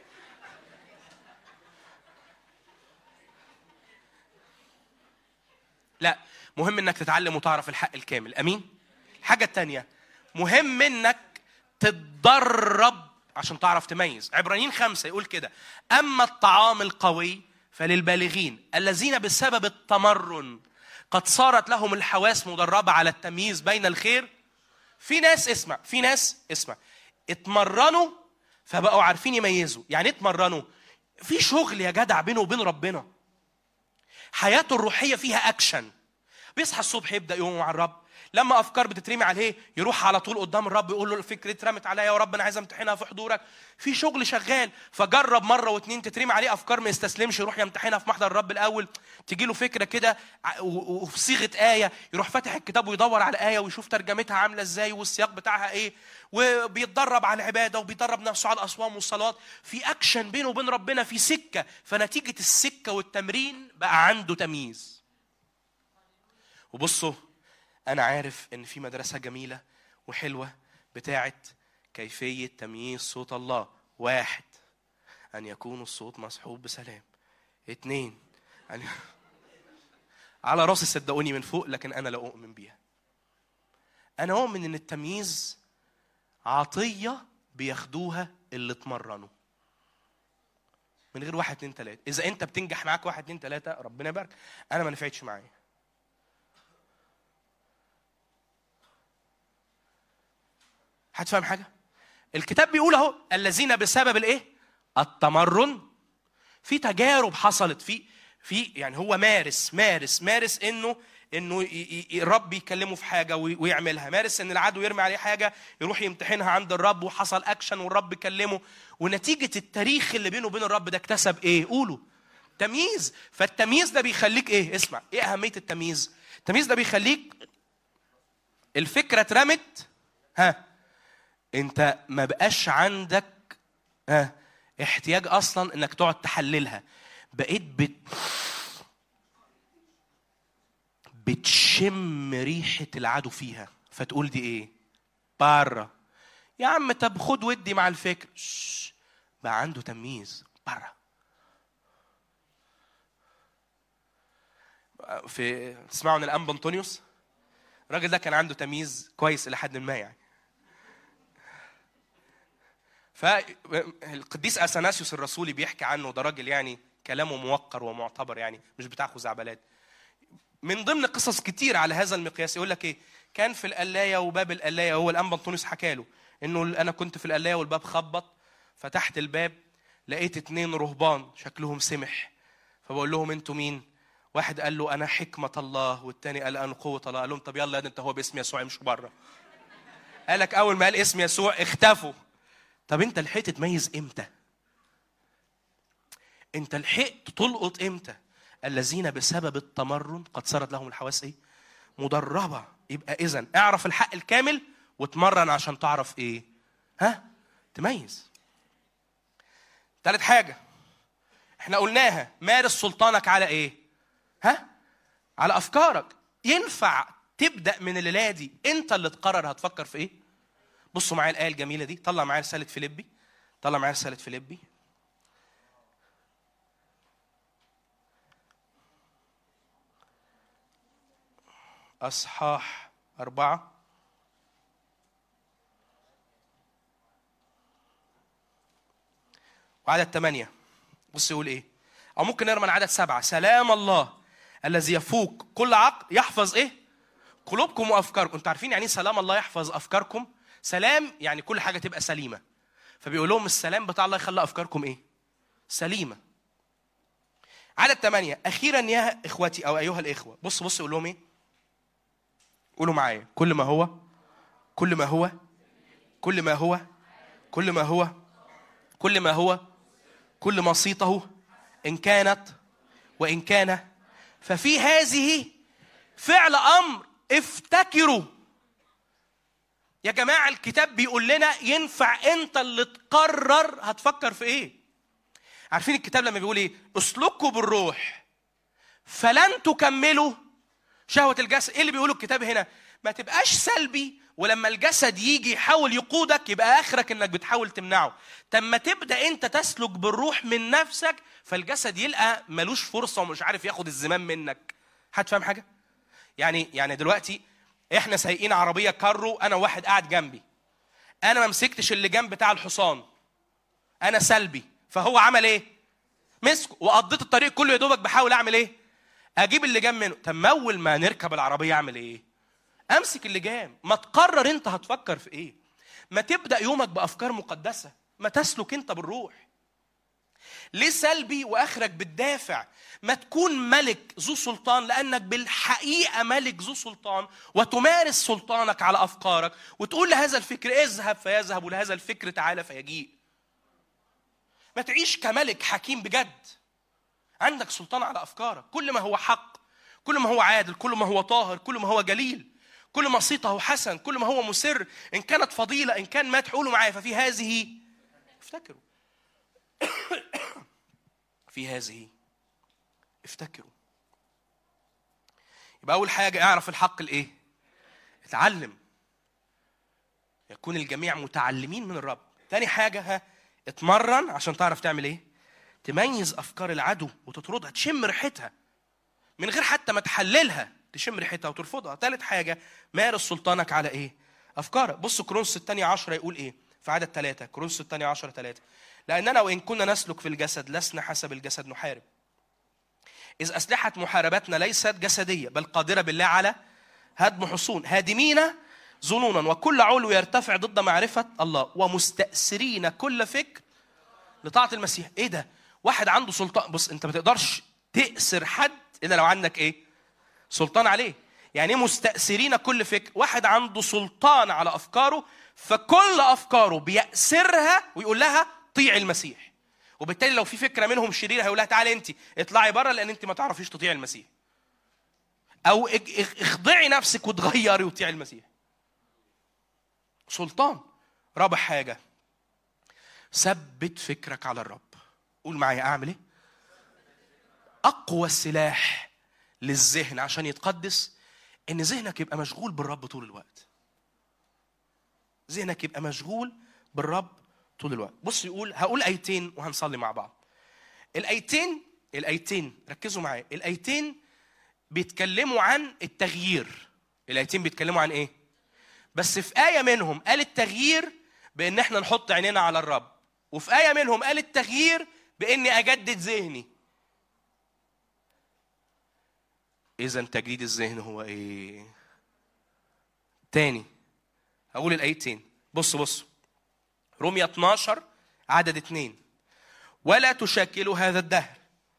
لا مهم انك تتعلم وتعرف الحق الكامل امين الحاجه الثانيه مهم انك تتدرب عشان تعرف تميز عبرانيين خمسة يقول كده أما الطعام القوي فللبالغين الذين بسبب التمرن قد صارت لهم الحواس مدربة على التمييز بين الخير في ناس اسمع في ناس اسمع اتمرنوا فبقوا عارفين يميزوا يعني اتمرنوا في شغل يا جدع بينه وبين ربنا حياته الروحيه فيها اكشن بيصحى الصبح يبدا يومه مع الرب لما افكار بتترمي عليه يروح على طول قدام الرب يقول له الفكره اترمت عليا يا رب انا عايز امتحنها في حضورك في شغل شغال فجرب مره واثنين تترمي عليه افكار ما يستسلمش يروح يمتحنها في محضر الرب الاول تيجي له فكره كده وفي صيغه ايه يروح فاتح الكتاب ويدور على ايه ويشوف ترجمتها عامله ازاي والسياق بتاعها ايه وبيتدرب على العباده وبيدرب نفسه على الاصوام والصلاه في اكشن بينه وبين ربنا في سكه فنتيجه السكه والتمرين بقى عنده تمييز وبصوا أنا عارف إن في مدرسة جميلة وحلوة بتاعت كيفية تمييز صوت الله واحد أن يكون الصوت مصحوب بسلام اثنين أن على راسي صدقوني من فوق لكن أنا لا أؤمن بيها أنا أؤمن إن التمييز عطية بياخدوها اللي اتمرنوا من غير واحد اتنين تلاتة إذا أنت بتنجح معاك واحد اتنين تلاتة ربنا يبارك أنا ما نفعتش معايا هتفهم حاجه الكتاب بيقول اهو الذين بسبب الايه التمرن في تجارب حصلت في في يعني هو مارس مارس مارس انه انه الرب يكلمه في حاجه ويعملها مارس ان العدو يرمي عليه حاجه يروح يمتحنها عند الرب وحصل اكشن والرب كلمه ونتيجه التاريخ اللي بينه وبين الرب ده اكتسب ايه قولوا تمييز فالتمييز ده بيخليك ايه اسمع ايه اهميه التمييز التمييز ده بيخليك الفكره اترمت ها انت ما بقاش عندك ها احتياج اصلا انك تقعد تحللها بقيت بت بتشم ريحه العدو فيها فتقول دي ايه بره يا عم طب خد ودي مع الفكر بقى عنده تمييز بره في تسمعوا عن الانبا انطونيوس الراجل ده كان عنده تمييز كويس الى حد ما يعني فالقديس اثناسيوس الرسولي بيحكي عنه ده راجل يعني كلامه موقر ومعتبر يعني مش بتاع خزعبلات من ضمن قصص كتير على هذا المقياس يقول لك ايه كان في القلايه وباب القلايه هو الانبا انطونيوس حكى له انه انا كنت في القلايه والباب خبط فتحت الباب لقيت اتنين رهبان شكلهم سمح فبقول لهم انتوا مين واحد قال له انا حكمه الله والتاني قال انا قوه الله قال لهم طب يلا يا انت هو باسم يسوع امشوا بره قالك اول ما قال اسم يسوع اختفوا طب انت لحقت تميز امتى انت لحقت تلقط امتى الذين بسبب التمرن قد صارت لهم الحواس ايه مدربه يبقى اذا اعرف الحق الكامل واتمرن عشان تعرف ايه ها تميز ثالث حاجه احنا قلناها مارس سلطانك على ايه ها على افكارك ينفع تبدا من الليله دي انت اللي تقرر هتفكر في ايه بصوا معايا الايه الجميله دي طلع معايا رساله فيليبي طلع معايا رساله فيليبي أصحاح أربعة وعدد ثمانية بص يقول إيه أو ممكن نقرا من عدد سبعة سلام الله الذي يفوق كل عقل يحفظ إيه قلوبكم وأفكاركم أنتوا عارفين يعني إيه سلام الله يحفظ أفكاركم سلام يعني كل حاجة تبقى سليمة فبيقول لهم السلام بتاع الله يخلي أفكاركم إيه سليمة عدد ثمانية أخيرا يا إخوتي أو أيها الإخوة بص بص يقول لهم إيه قولوا معايا كل ما هو كل ما هو كل ما هو كل ما هو كل ما هو كل ما صيته إن كانت وإن كان ففي هذه فعل أمر افتكروا يا جماعة الكتاب بيقول لنا ينفع أنت اللي تقرر هتفكر في إيه عارفين الكتاب لما بيقول إيه اسلكوا بالروح فلن تكملوا شهوة الجسد ايه اللي بيقوله الكتاب هنا ما تبقاش سلبي ولما الجسد يجي يحاول يقودك يبقى اخرك انك بتحاول تمنعه طب ما تبدا انت تسلك بالروح من نفسك فالجسد يلقى ملوش فرصه ومش عارف ياخد الزمام منك هتفهم حاجه يعني يعني دلوقتي احنا سايقين عربيه كارو انا واحد قاعد جنبي انا ما مسكتش اللي جنب بتاع الحصان انا سلبي فهو عمل ايه مسكه وقضيت الطريق كله يا دوبك بحاول اعمل ايه اجيب اللجام منه طب ما اول ما نركب العربيه اعمل ايه امسك اللجام ما تقرر انت هتفكر في ايه ما تبدا يومك بافكار مقدسه ما تسلك انت بالروح ليه سلبي واخرك بتدافع ما تكون ملك ذو سلطان لانك بالحقيقه ملك ذو سلطان وتمارس سلطانك على افكارك وتقول لهذا الفكر اذهب فيذهب ولهذا الفكر تعالى فيجيء ما تعيش كملك حكيم بجد عندك سلطان على افكارك كل ما هو حق كل ما هو عادل كل ما هو طاهر كل ما هو جليل كل ما صيته حسن كل ما هو مسر ان كانت فضيله ان كان مات قولوا معايا ففي هذه افتكروا في هذه افتكروا يبقى اول حاجه اعرف الحق الايه اتعلم يكون الجميع متعلمين من الرب تاني حاجه ها اتمرن عشان تعرف تعمل ايه تميز افكار العدو وتطردها تشم ريحتها من غير حتى ما تحللها تشم ريحتها وترفضها ثالث حاجه مارس سلطانك على ايه افكارك بص كرونس الثانية عشرة يقول ايه في عدد ثلاثة كرونس الثانية عشرة ثلاثة لأننا وإن كنا نسلك في الجسد لسنا حسب الجسد نحارب إذ أسلحة محاربتنا ليست جسدية بل قادرة بالله على هدم حصون هادمين ظنونا وكل علو يرتفع ضد معرفة الله ومستأثرين كل فكر لطاعة المسيح إيه ده واحد عنده سلطان بص أنت ما تقدرش تأسر حد إلا لو عندك إيه سلطان عليه يعني ايه مستأثرين كل فكر واحد عنده سلطان على أفكاره فكل أفكاره بيأسرها ويقول لها طيعي المسيح وبالتالي لو في فكرة منهم شريرة هيقول لها تعالي أنت اطلعي بره لأن أنت ما تعرفيش تطيعي المسيح أو اخضعي نفسك وتغيري وتطيعي المسيح سلطان رابع حاجة ثبت فكرك على الرب قول معايا أعمل إيه أقوى السلاح للذهن عشان يتقدس ان ذهنك يبقى مشغول بالرب طول الوقت ذهنك يبقى مشغول بالرب طول الوقت بص يقول هقول ايتين وهنصلي مع بعض الايتين الايتين ركزوا معايا الايتين بيتكلموا عن التغيير الايتين بيتكلموا عن ايه بس في ايه منهم قال التغيير بان احنا نحط عينينا على الرب وفي ايه منهم قال التغيير باني اجدد ذهني اذا تجديد الذهن هو ايه تاني هقول الايتين بص بص رومية 12 عدد اتنين ولا تشكلوا هذا الدهر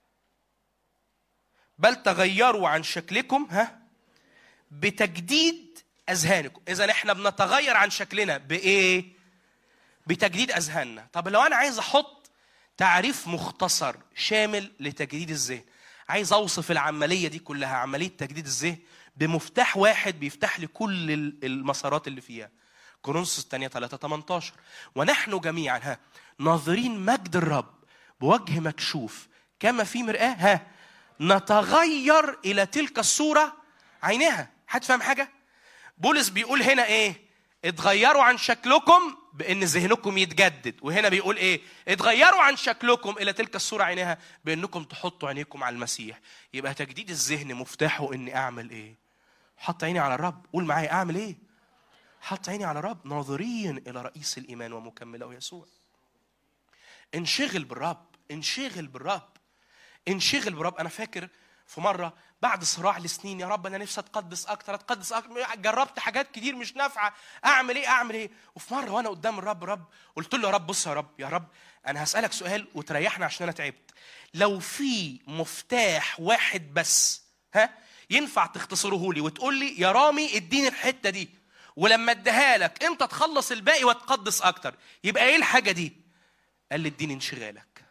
بل تغيروا عن شكلكم ها بتجديد اذهانكم اذا احنا بنتغير عن شكلنا بايه بتجديد اذهاننا طب لو انا عايز احط تعريف مختصر شامل لتجديد الذهن عايز اوصف العمليه دي كلها عمليه تجديد الذهن بمفتاح واحد بيفتح لي كل المسارات اللي فيها كورنثوس الثانيه 3 18 ونحن جميعا ها ناظرين مجد الرب بوجه مكشوف كما في مرآة ها نتغير إلى تلك الصورة عينها حد فاهم حاجة؟ بولس بيقول هنا إيه؟ اتغيروا عن شكلكم بان ذهنكم يتجدد وهنا بيقول ايه اتغيروا عن شكلكم الى تلك الصوره عينها بانكم تحطوا عينيكم على المسيح يبقى تجديد الذهن مفتاحه اني اعمل ايه حط عيني على الرب قول معايا اعمل ايه حط عيني على الرب ناظرين الى رئيس الايمان ومكمله يسوع انشغل بالرب انشغل بالرب انشغل بالرب انا فاكر في مره بعد صراع لسنين يا رب انا نفسي اتقدس اكتر اتقدس اكتر جربت حاجات كتير مش نافعه اعمل ايه اعمل ايه وفي مره وانا قدام الرب رب قلت له يا رب بص يا رب يا رب انا هسالك سؤال وتريحنا عشان انا تعبت لو في مفتاح واحد بس ها ينفع تختصره لي وتقول لي يا رامي اديني الحته دي ولما اديها لك انت تخلص الباقي وتقدس اكتر يبقى ايه الحاجه دي قال لي اديني انشغالك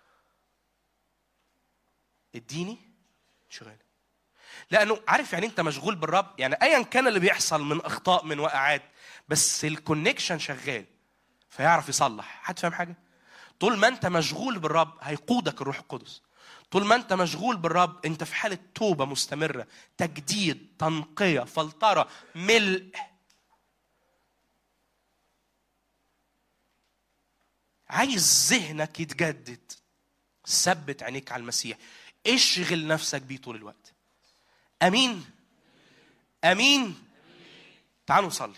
اديني انشغالك لانه عارف يعني انت مشغول بالرب يعني ايا كان اللي بيحصل من اخطاء من وقعات بس الكونكشن شغال فيعرف يصلح حد فاهم حاجه طول ما انت مشغول بالرب هيقودك الروح القدس طول ما انت مشغول بالرب انت في حاله توبه مستمره تجديد تنقيه فلتره ملء عايز ذهنك يتجدد ثبت عينيك على المسيح اشغل نفسك بيه طول الوقت امين امين تعالوا نصلي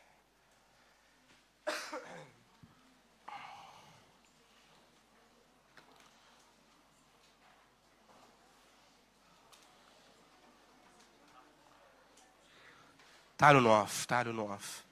تعالوا نقف تعالوا نقف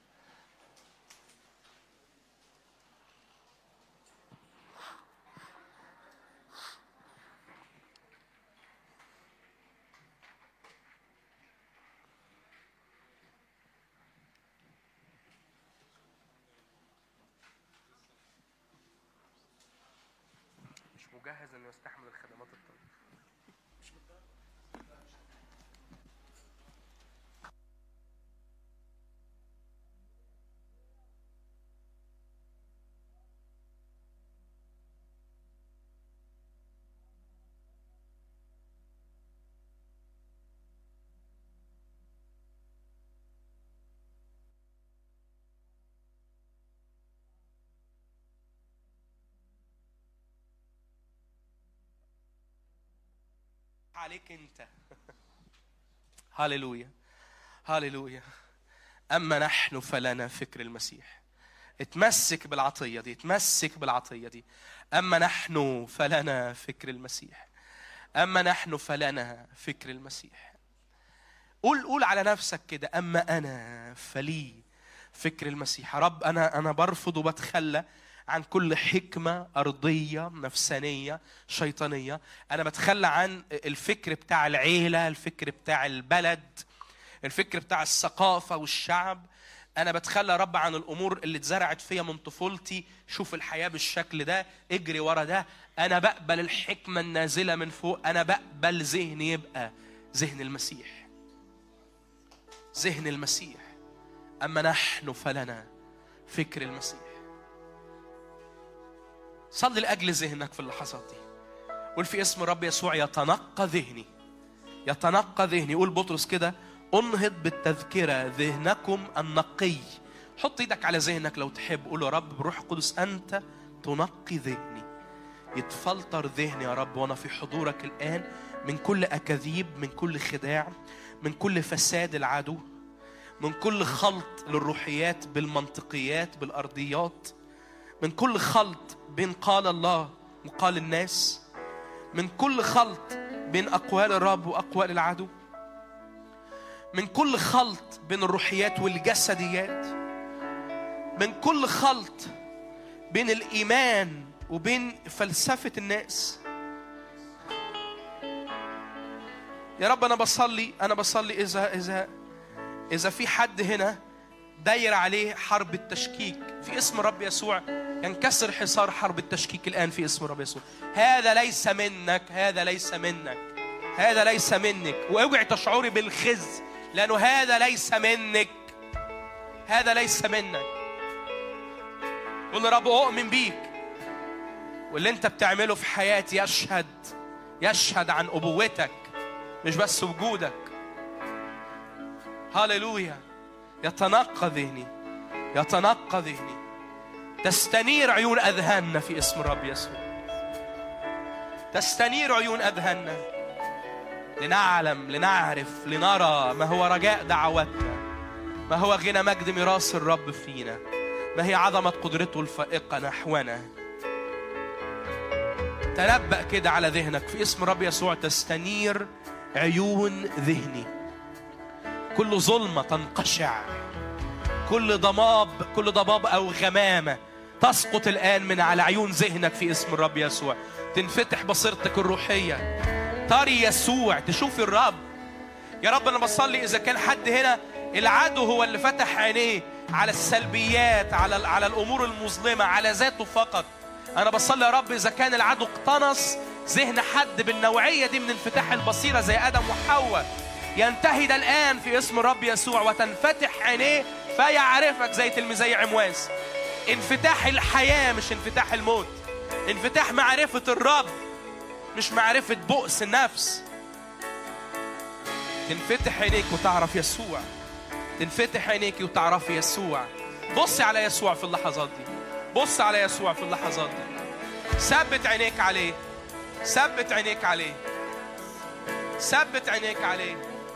مجهز انه يستحمل الخدمات الطويله عليك انت هللويا هللويا اما نحن فلنا فكر المسيح اتمسك بالعطيه دي اتمسك بالعطيه دي اما نحن فلنا فكر المسيح اما نحن فلنا فكر المسيح قول قول على نفسك كده اما انا فلي فكر المسيح يا رب انا انا برفض وبتخلى عن كل حكمة أرضية نفسانية شيطانية أنا بتخلى عن الفكر بتاع العيلة الفكر بتاع البلد الفكر بتاع الثقافة والشعب أنا بتخلى رب عن الأمور اللي اتزرعت فيا من طفولتي شوف الحياة بالشكل ده اجري ورا ده أنا بقبل الحكمة النازلة من فوق أنا بقبل ذهني يبقى ذهن المسيح ذهن المسيح أما نحن فلنا فكر المسيح صلي لأجل ذهنك في اللحظات دي قول في اسم الرب يسوع يتنقى ذهني يتنقى ذهني قول بطرس كده انهض بالتذكرة ذهنكم النقي حط ايدك على ذهنك لو تحب قول يا رب بروح القدس انت تنقي ذهني يتفلتر ذهني يا رب وانا في حضورك الان من كل اكاذيب من كل خداع من كل فساد العدو من كل خلط للروحيات بالمنطقيات بالارضيات من كل خلط بين قال الله وقال الناس من كل خلط بين أقوال الرب وأقوال العدو من كل خلط بين الروحيات والجسديات من كل خلط بين الإيمان وبين فلسفة الناس يا رب أنا بصلي أنا بصلي إذا إذا إذا في حد هنا داير عليه حرب التشكيك في اسم رب يسوع ينكسر حصار حرب التشكيك الآن في اسم رب يسوع هذا ليس منك هذا ليس منك هذا ليس منك واوعي تشعري بالخزي لأنه هذا ليس منك هذا ليس منك قول يا رب أؤمن بيك واللي أنت بتعمله في حياتي يشهد يشهد عن أبوتك مش بس وجودك هللويا يتنقى ذهني يتنقى ذهني تستنير عيون أذهاننا في اسم الرب يسوع تستنير عيون أذهاننا لنعلم لنعرف لنرى ما هو رجاء دعوتنا ما هو غنى مجد ميراث الرب فينا ما هي عظمة قدرته الفائقة نحونا تنبأ كده على ذهنك في اسم الرب يسوع تستنير عيون ذهني كل ظلمة تنقشع كل ضباب كل ضباب أو غمامة تسقط الآن من على عيون ذهنك في اسم الرب يسوع تنفتح بصيرتك الروحية تري يسوع تشوف الرب يا رب أنا بصلي إذا كان حد هنا العدو هو اللي فتح عينيه على السلبيات على على الأمور المظلمة على ذاته فقط أنا بصلي يا رب إذا كان العدو اقتنص ذهن حد بالنوعية دي من انفتاح البصيرة زي آدم وحواء ينتهي ده الآن في اسم الرب يسوع وتنفتح عينيه فيعرفك زي تلميذي عمواس انفتاح الحياة مش انفتاح الموت انفتاح معرفة الرب مش معرفة بؤس النفس تنفتح عينيك وتعرف يسوع تنفتح عينيك وتعرف يسوع بص على يسوع في اللحظات دي بص على يسوع في اللحظات دي ثبت عينيك عليه ثبت عينيك عليه ثبت عينيك عليه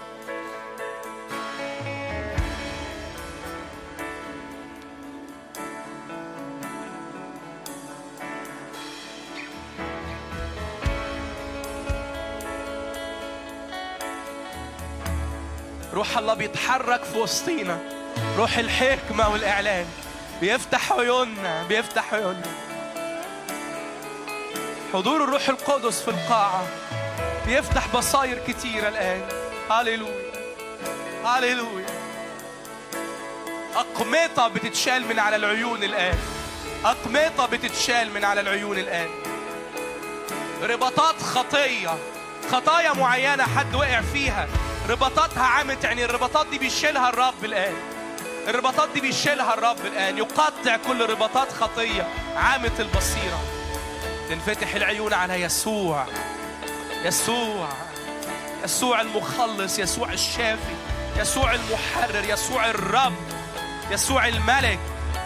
روح الله بيتحرك في وسطينا روح الحكمة والإعلان بيفتح عيوننا بيفتح عيوننا حضور الروح القدس في القاعة بيفتح بصاير كتيرة الآن هاليلويا هاليلويا أقمطة بتتشال من على العيون الآن أقمطة بتتشال من على العيون الآن رباطات خطية خطايا معينة حد وقع فيها رباطاتها عامت يعني الرباطات دي بيشيلها الرب الآن الرباطات دي بيشيلها الرب الآن يقطع كل رباطات خطية عامة البصيرة تنفتح العيون على يسوع يسوع يسوع المخلص يسوع الشافي يسوع المحرر يسوع الرب يسوع الملك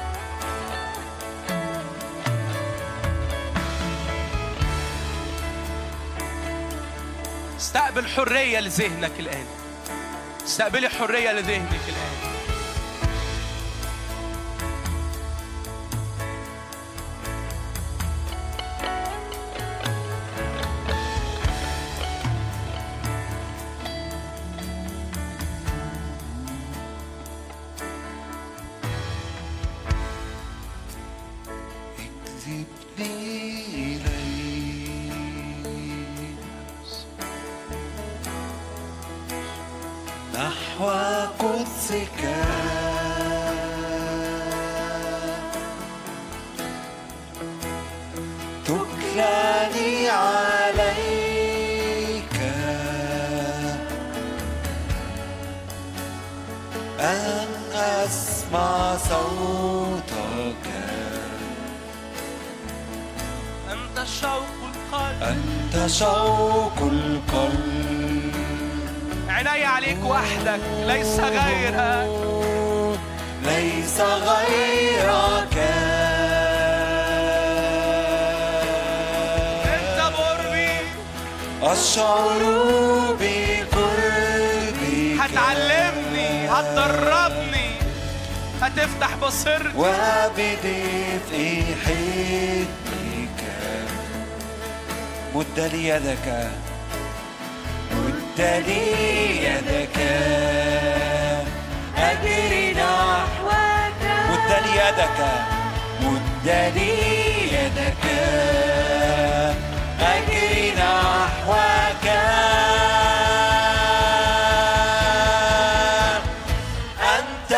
استقبل حرية لذهنك الآن استقبلي حرية لذهنك الآن لي يدك مد لي يدك يدك مدني يدك أجري نحوك أنت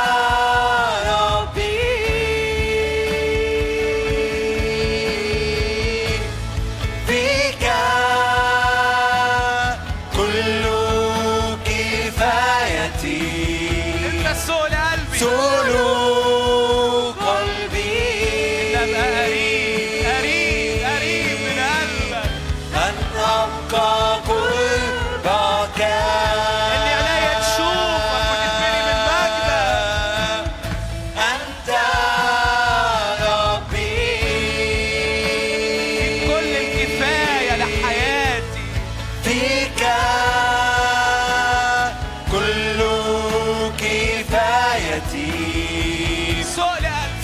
ربي فيك كل كفايتي انت سؤل قلبي سلوك قلبي ابقى قريب قريب قريب من قلبك أن أبقى قربك اللي عليا تشوفك وتتملي من مجدك أنت ربي كل الكفايه لحياتي فيك كل كفايتي سؤل قلبي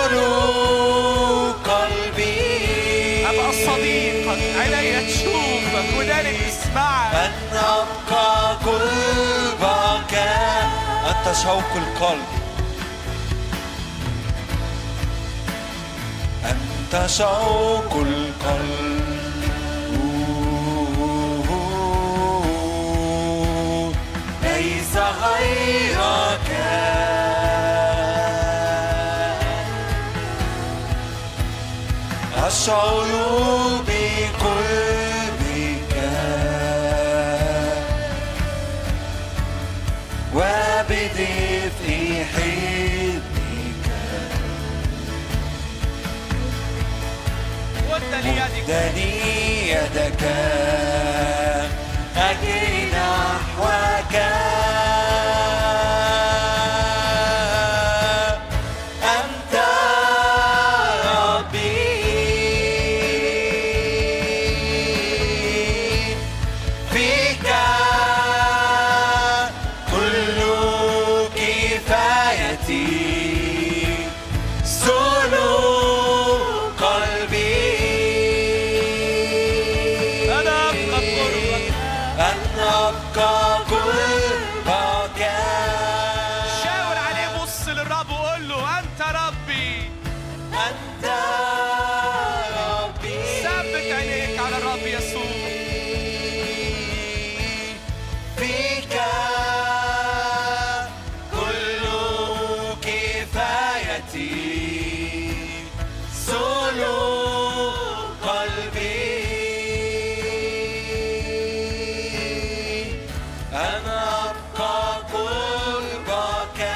سلوك قلبي ابقى صديقك عليا تشوفك وداني تسمعك أن أبقى قربك أنت شوق القلب أنت شوق القلب ليس غيرك أشعر بقربك وبدفء حضنك وانت ليدك دني يدك أجري نحوك أنت ربي فيك كل كفايتي سلوك قلبي انا ابقى قربك أن أبقى قربك شاور عليه بص للرب وقول له انت ربي أنت ربي ثبت عينيك على الرب يسوع فيك كل كفايتي سلوك قلبي أنا أبقى قربك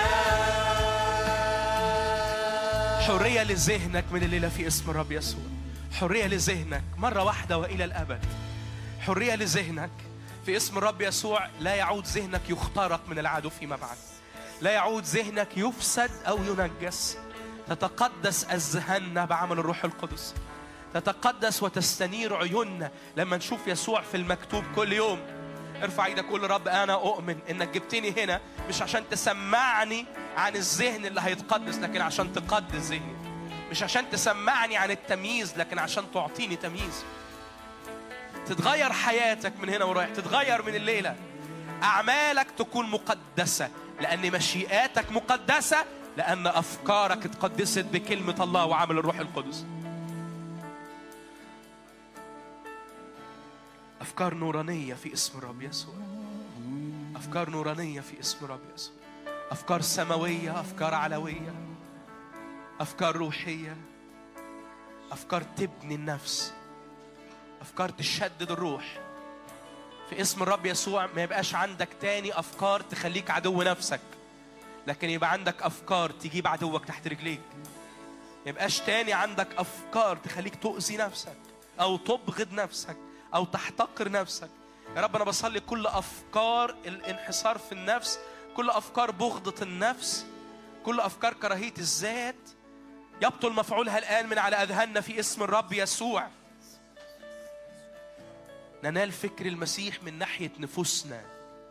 حرية لذهنك من الليلة في اسم الرب يسوع حرية لذهنك مرة واحدة وإلى الأبد حرية لذهنك في اسم الرب يسوع لا يعود ذهنك يخترق من العدو فيما بعد لا يعود ذهنك يفسد أو ينجس تتقدس أذهاننا بعمل الروح القدس تتقدس وتستنير عيوننا لما نشوف يسوع في المكتوب كل يوم ارفع ايدك قول رب انا اؤمن انك جبتني هنا مش عشان تسمعني عن الذهن اللي هيتقدس لكن عشان تقدس ذهني مش عشان تسمعني عن التمييز لكن عشان تعطيني تمييز تتغير حياتك من هنا ورايح تتغير من الليله اعمالك تكون مقدسه لان مشيئاتك مقدسه لان افكارك اتقدست بكلمه الله وعمل الروح القدس افكار نورانيه في اسم الرب يسوع افكار نورانيه في اسم الرب يسوع افكار سماويه افكار علويه افكار روحيه افكار تبني النفس افكار تشدد الروح في اسم الرب يسوع ما يبقاش عندك تاني افكار تخليك عدو نفسك لكن يبقى عندك افكار تجيب عدوك تحت رجليك ما يبقاش تاني عندك افكار تخليك تؤذي نفسك او تبغض نفسك او تحتقر نفسك يا رب انا بصلي كل افكار الانحصار في النفس كل افكار بغضه النفس كل افكار كراهيه الذات يبطل مفعولها الان من على اذهاننا في اسم الرب يسوع ننال فكر المسيح من ناحيه نفوسنا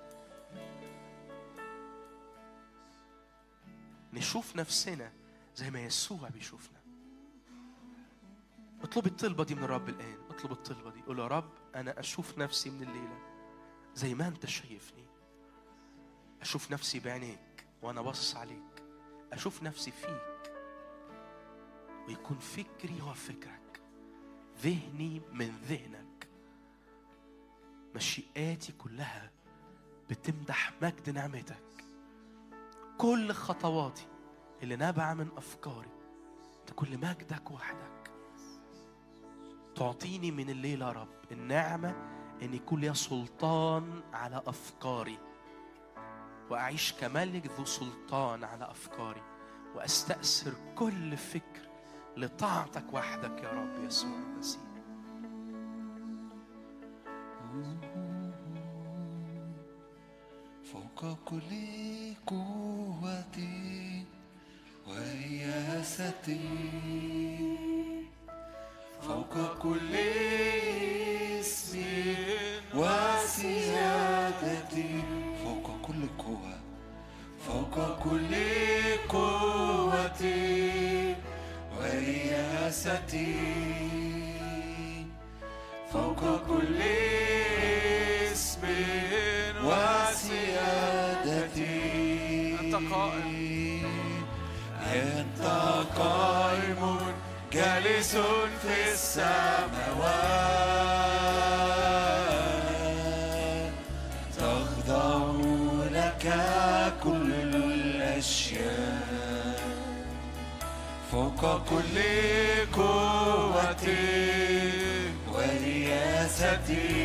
نشوف نفسنا زي ما يسوع بيشوفنا اطلب الطلبة دي من الرب الآن اطلب الطلبة دي قول يا رب أنا أشوف نفسي من الليلة زي ما أنت شايفني أشوف نفسي بعينيك وأنا باصص عليك أشوف نفسي فيك ويكون فكري هو فكرك ذهني من ذهنك مشيئاتي كلها بتمدح مجد نعمتك كل خطواتي اللي نابعة من أفكاري تكون لمجدك وحدك تعطيني من الليل يا رب النعمة أن يكون لي سلطان على أفكاري وأعيش كملك ذو سلطان على أفكاري وأستأثر كل فكر لطاعتك وحدك يا رب يسوع المسيح فوق كل قوتي ورياستي فوق كل اسم وسيادتي فوق كل قوة فوق كل قوتي ورياستي فوق كل اسم وسيادتي أنت قائم. أنت قائم جالس في السماوات تخضع لك كل الأشياء فوق كل قوتي ورياستي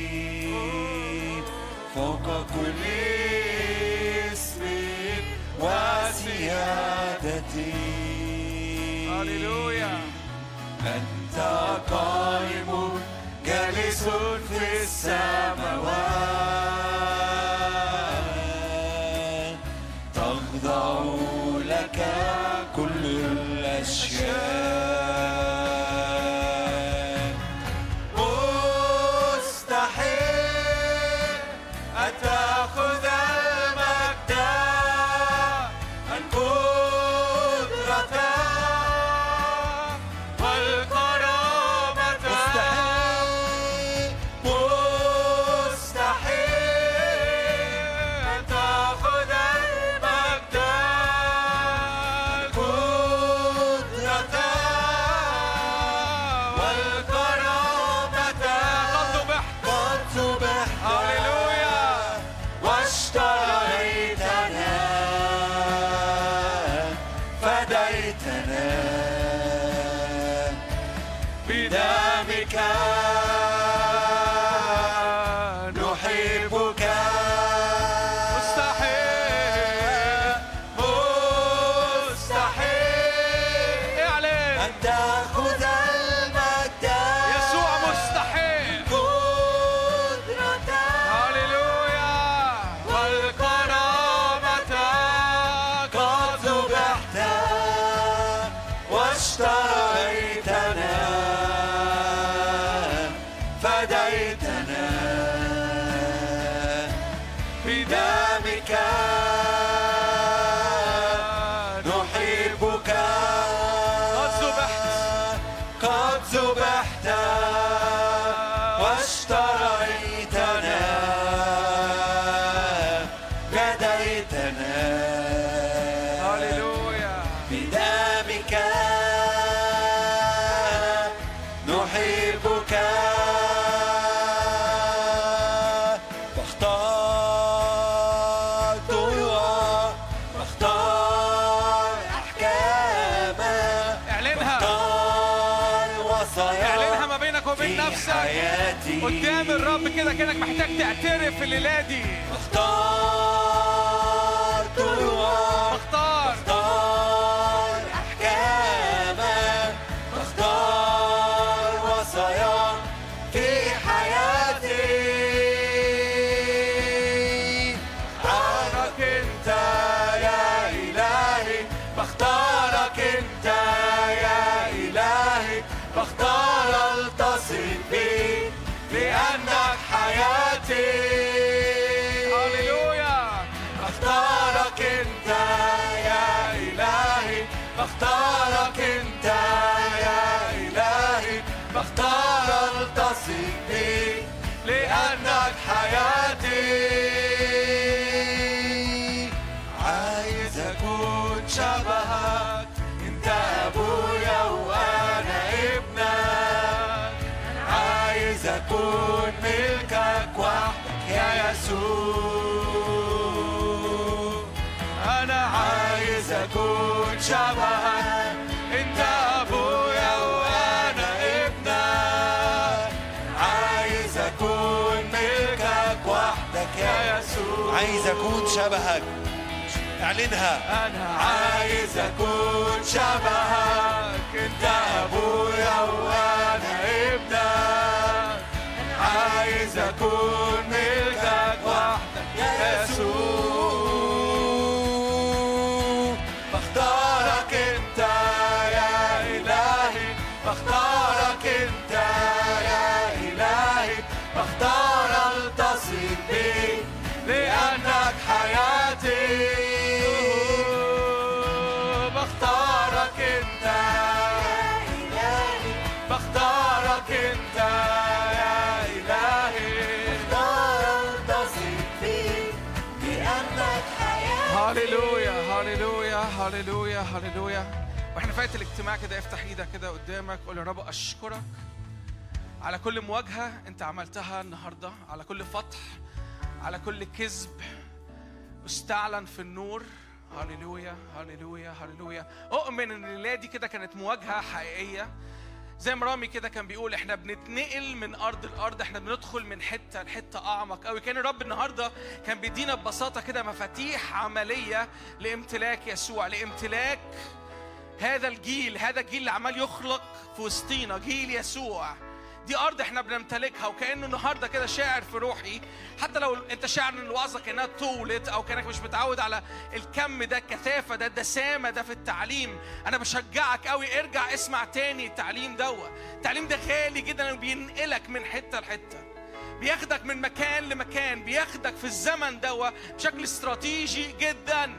فوق كل اسم وسيادتي هللويا أنت قائم جالس في السماوات تخضع لك كل الأشياء مستحيل أن تأخذ المجد القدرة والكرامة مستحيل مستحيل أن تأخذ المجد القدرة والكرامة قد ذبحت قد ذبحت هللويا واشتريتنا فديتنا بدمك نحبك مستحيل مستحيل اعلن أن تأخذ المجد يسوع مستحيل قدرة هللويا والكرامة قد ذبحت واشتريتنا فديتنا بدمك نحبك قد ذبحت قد ذبحت واشتريتنا فديتنا هللويا بدمك نحبك فاختار طرق واختار أحكاما اعلنها واختار وصايا اعلنها ما بينك وبين في نفسك حياتي قدام الرب كده كانك محتاج تعترف الليله دي اختار طرق اختار اختار احكاما اختار وصايا في حياتي عنك انت يا الهي بختارك انت يا الهي بختار التصق بيك لانك حياتي هللويا يسوع أنا عايز أكون شبهك أنت أبويا وأنا ابنك عايز أكون ملكك وحدك يا يسوع عايز أكون شبهك اعلنها أنا عايز أكون شبهك أنت أبويا وأنا ابنك عايز أكون ملكك وحدك يا يسوع بختارك أنت يا إلهي بختارك أنت يا إلهي بختار ألتصق بيك لأنك حياتي بختارك أنت يا إلهي بختارك أنت يا إلهي بختار ألتصق بيك لأنك حياتي هللويا هللويا هللويا هللويا واحنا فايت الاجتماع كده افتح ايدك كده قدامك قول يا رب اشكرك على كل مواجهه انت عملتها النهارده على كل فتح على كل كذب استعلن في النور هللويا هللويا هللويا اؤمن ان الليله دي كده كانت مواجهه حقيقيه زي ما رامي كده كان بيقول احنا بنتنقل من ارض الارض احنا بندخل من حته لحته اعمق قوي كان الرب النهارده كان بيدينا ببساطه كده مفاتيح عمليه لامتلاك يسوع لامتلاك هذا الجيل هذا الجيل اللي عمال يخلق في وسطينا جيل يسوع دي ارض احنا بنمتلكها وكانه النهارده كده شاعر في روحي حتى لو انت شاعر ان الوعظه كانها طولت او كانك مش متعود على الكم ده الكثافه ده الدسامه ده في التعليم انا بشجعك قوي ارجع اسمع تاني التعليم دوت التعليم ده غالي جدا وبينقلك من حته لحته بياخدك من مكان لمكان بياخدك في الزمن دوت بشكل استراتيجي جدا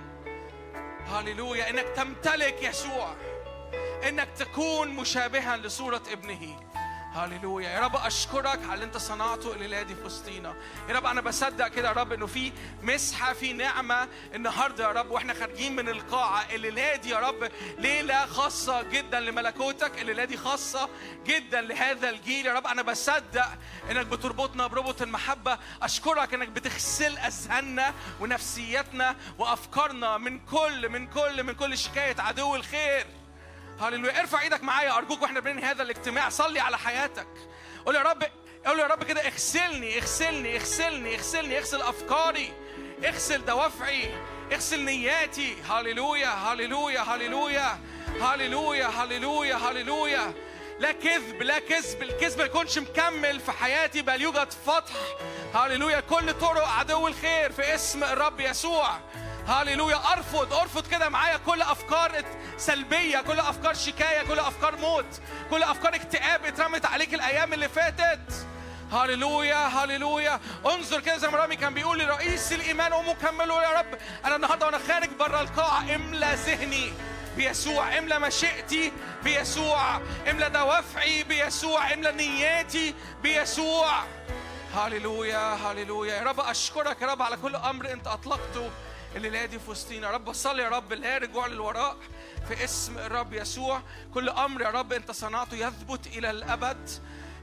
هللويا انك تمتلك يسوع انك تكون مشابها لصوره ابنه هللويا يا رب اشكرك على اللي انت صنعته الليله دي في وسطينا يا رب انا بصدق كده يا رب انه في مسحه في نعمه النهارده يا رب واحنا خارجين من القاعه الليله دي يا رب ليله خاصه جدا لملكوتك الليله دي خاصه جدا لهذا الجيل يا رب انا بصدق انك بتربطنا بربط المحبه اشكرك انك بتغسل اذهاننا ونفسيتنا وافكارنا من كل من كل من كل شكايه عدو الخير هللويا ارفع ايدك معايا ارجوك واحنا بننهي هذا الاجتماع صلي على حياتك قول يا رب قول يا رب كده اغسلني اغسلني اغسلني اغسلني اغسل افكاري اغسل دوافعي اغسل نياتي هللويا هللويا هللويا هللويا هللويا هللويا لا كذب لا كذب الكذب ما يكونش مكمل في حياتي بل يوجد فتح هللويا كل طرق عدو الخير في اسم الرب يسوع هللويا ارفض ارفض كده معايا كل افكار سلبيه كل افكار شكايه كل افكار موت كل افكار اكتئاب اترمت عليك الايام اللي فاتت هللويا هللويا انظر كده زي ما رامي كان بيقول لرئيس الايمان ومكمله يا رب انا النهارده وانا خارج بره القاعه املى ذهني بيسوع املى مشيئتي بيسوع املى دوافعي بيسوع املى نياتي بيسوع هللويا هللويا يا رب اشكرك يا رب على كل امر انت اطلقته الليله دي في وسطينا يا رب صلي يا رب لا رجوع للوراء في اسم الرب يسوع كل امر يا رب انت صنعته يثبت الى الابد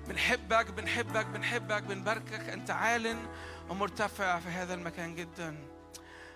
بنحبك بنحبك بنحبك بنباركك انت عال ومرتفع في هذا المكان جدا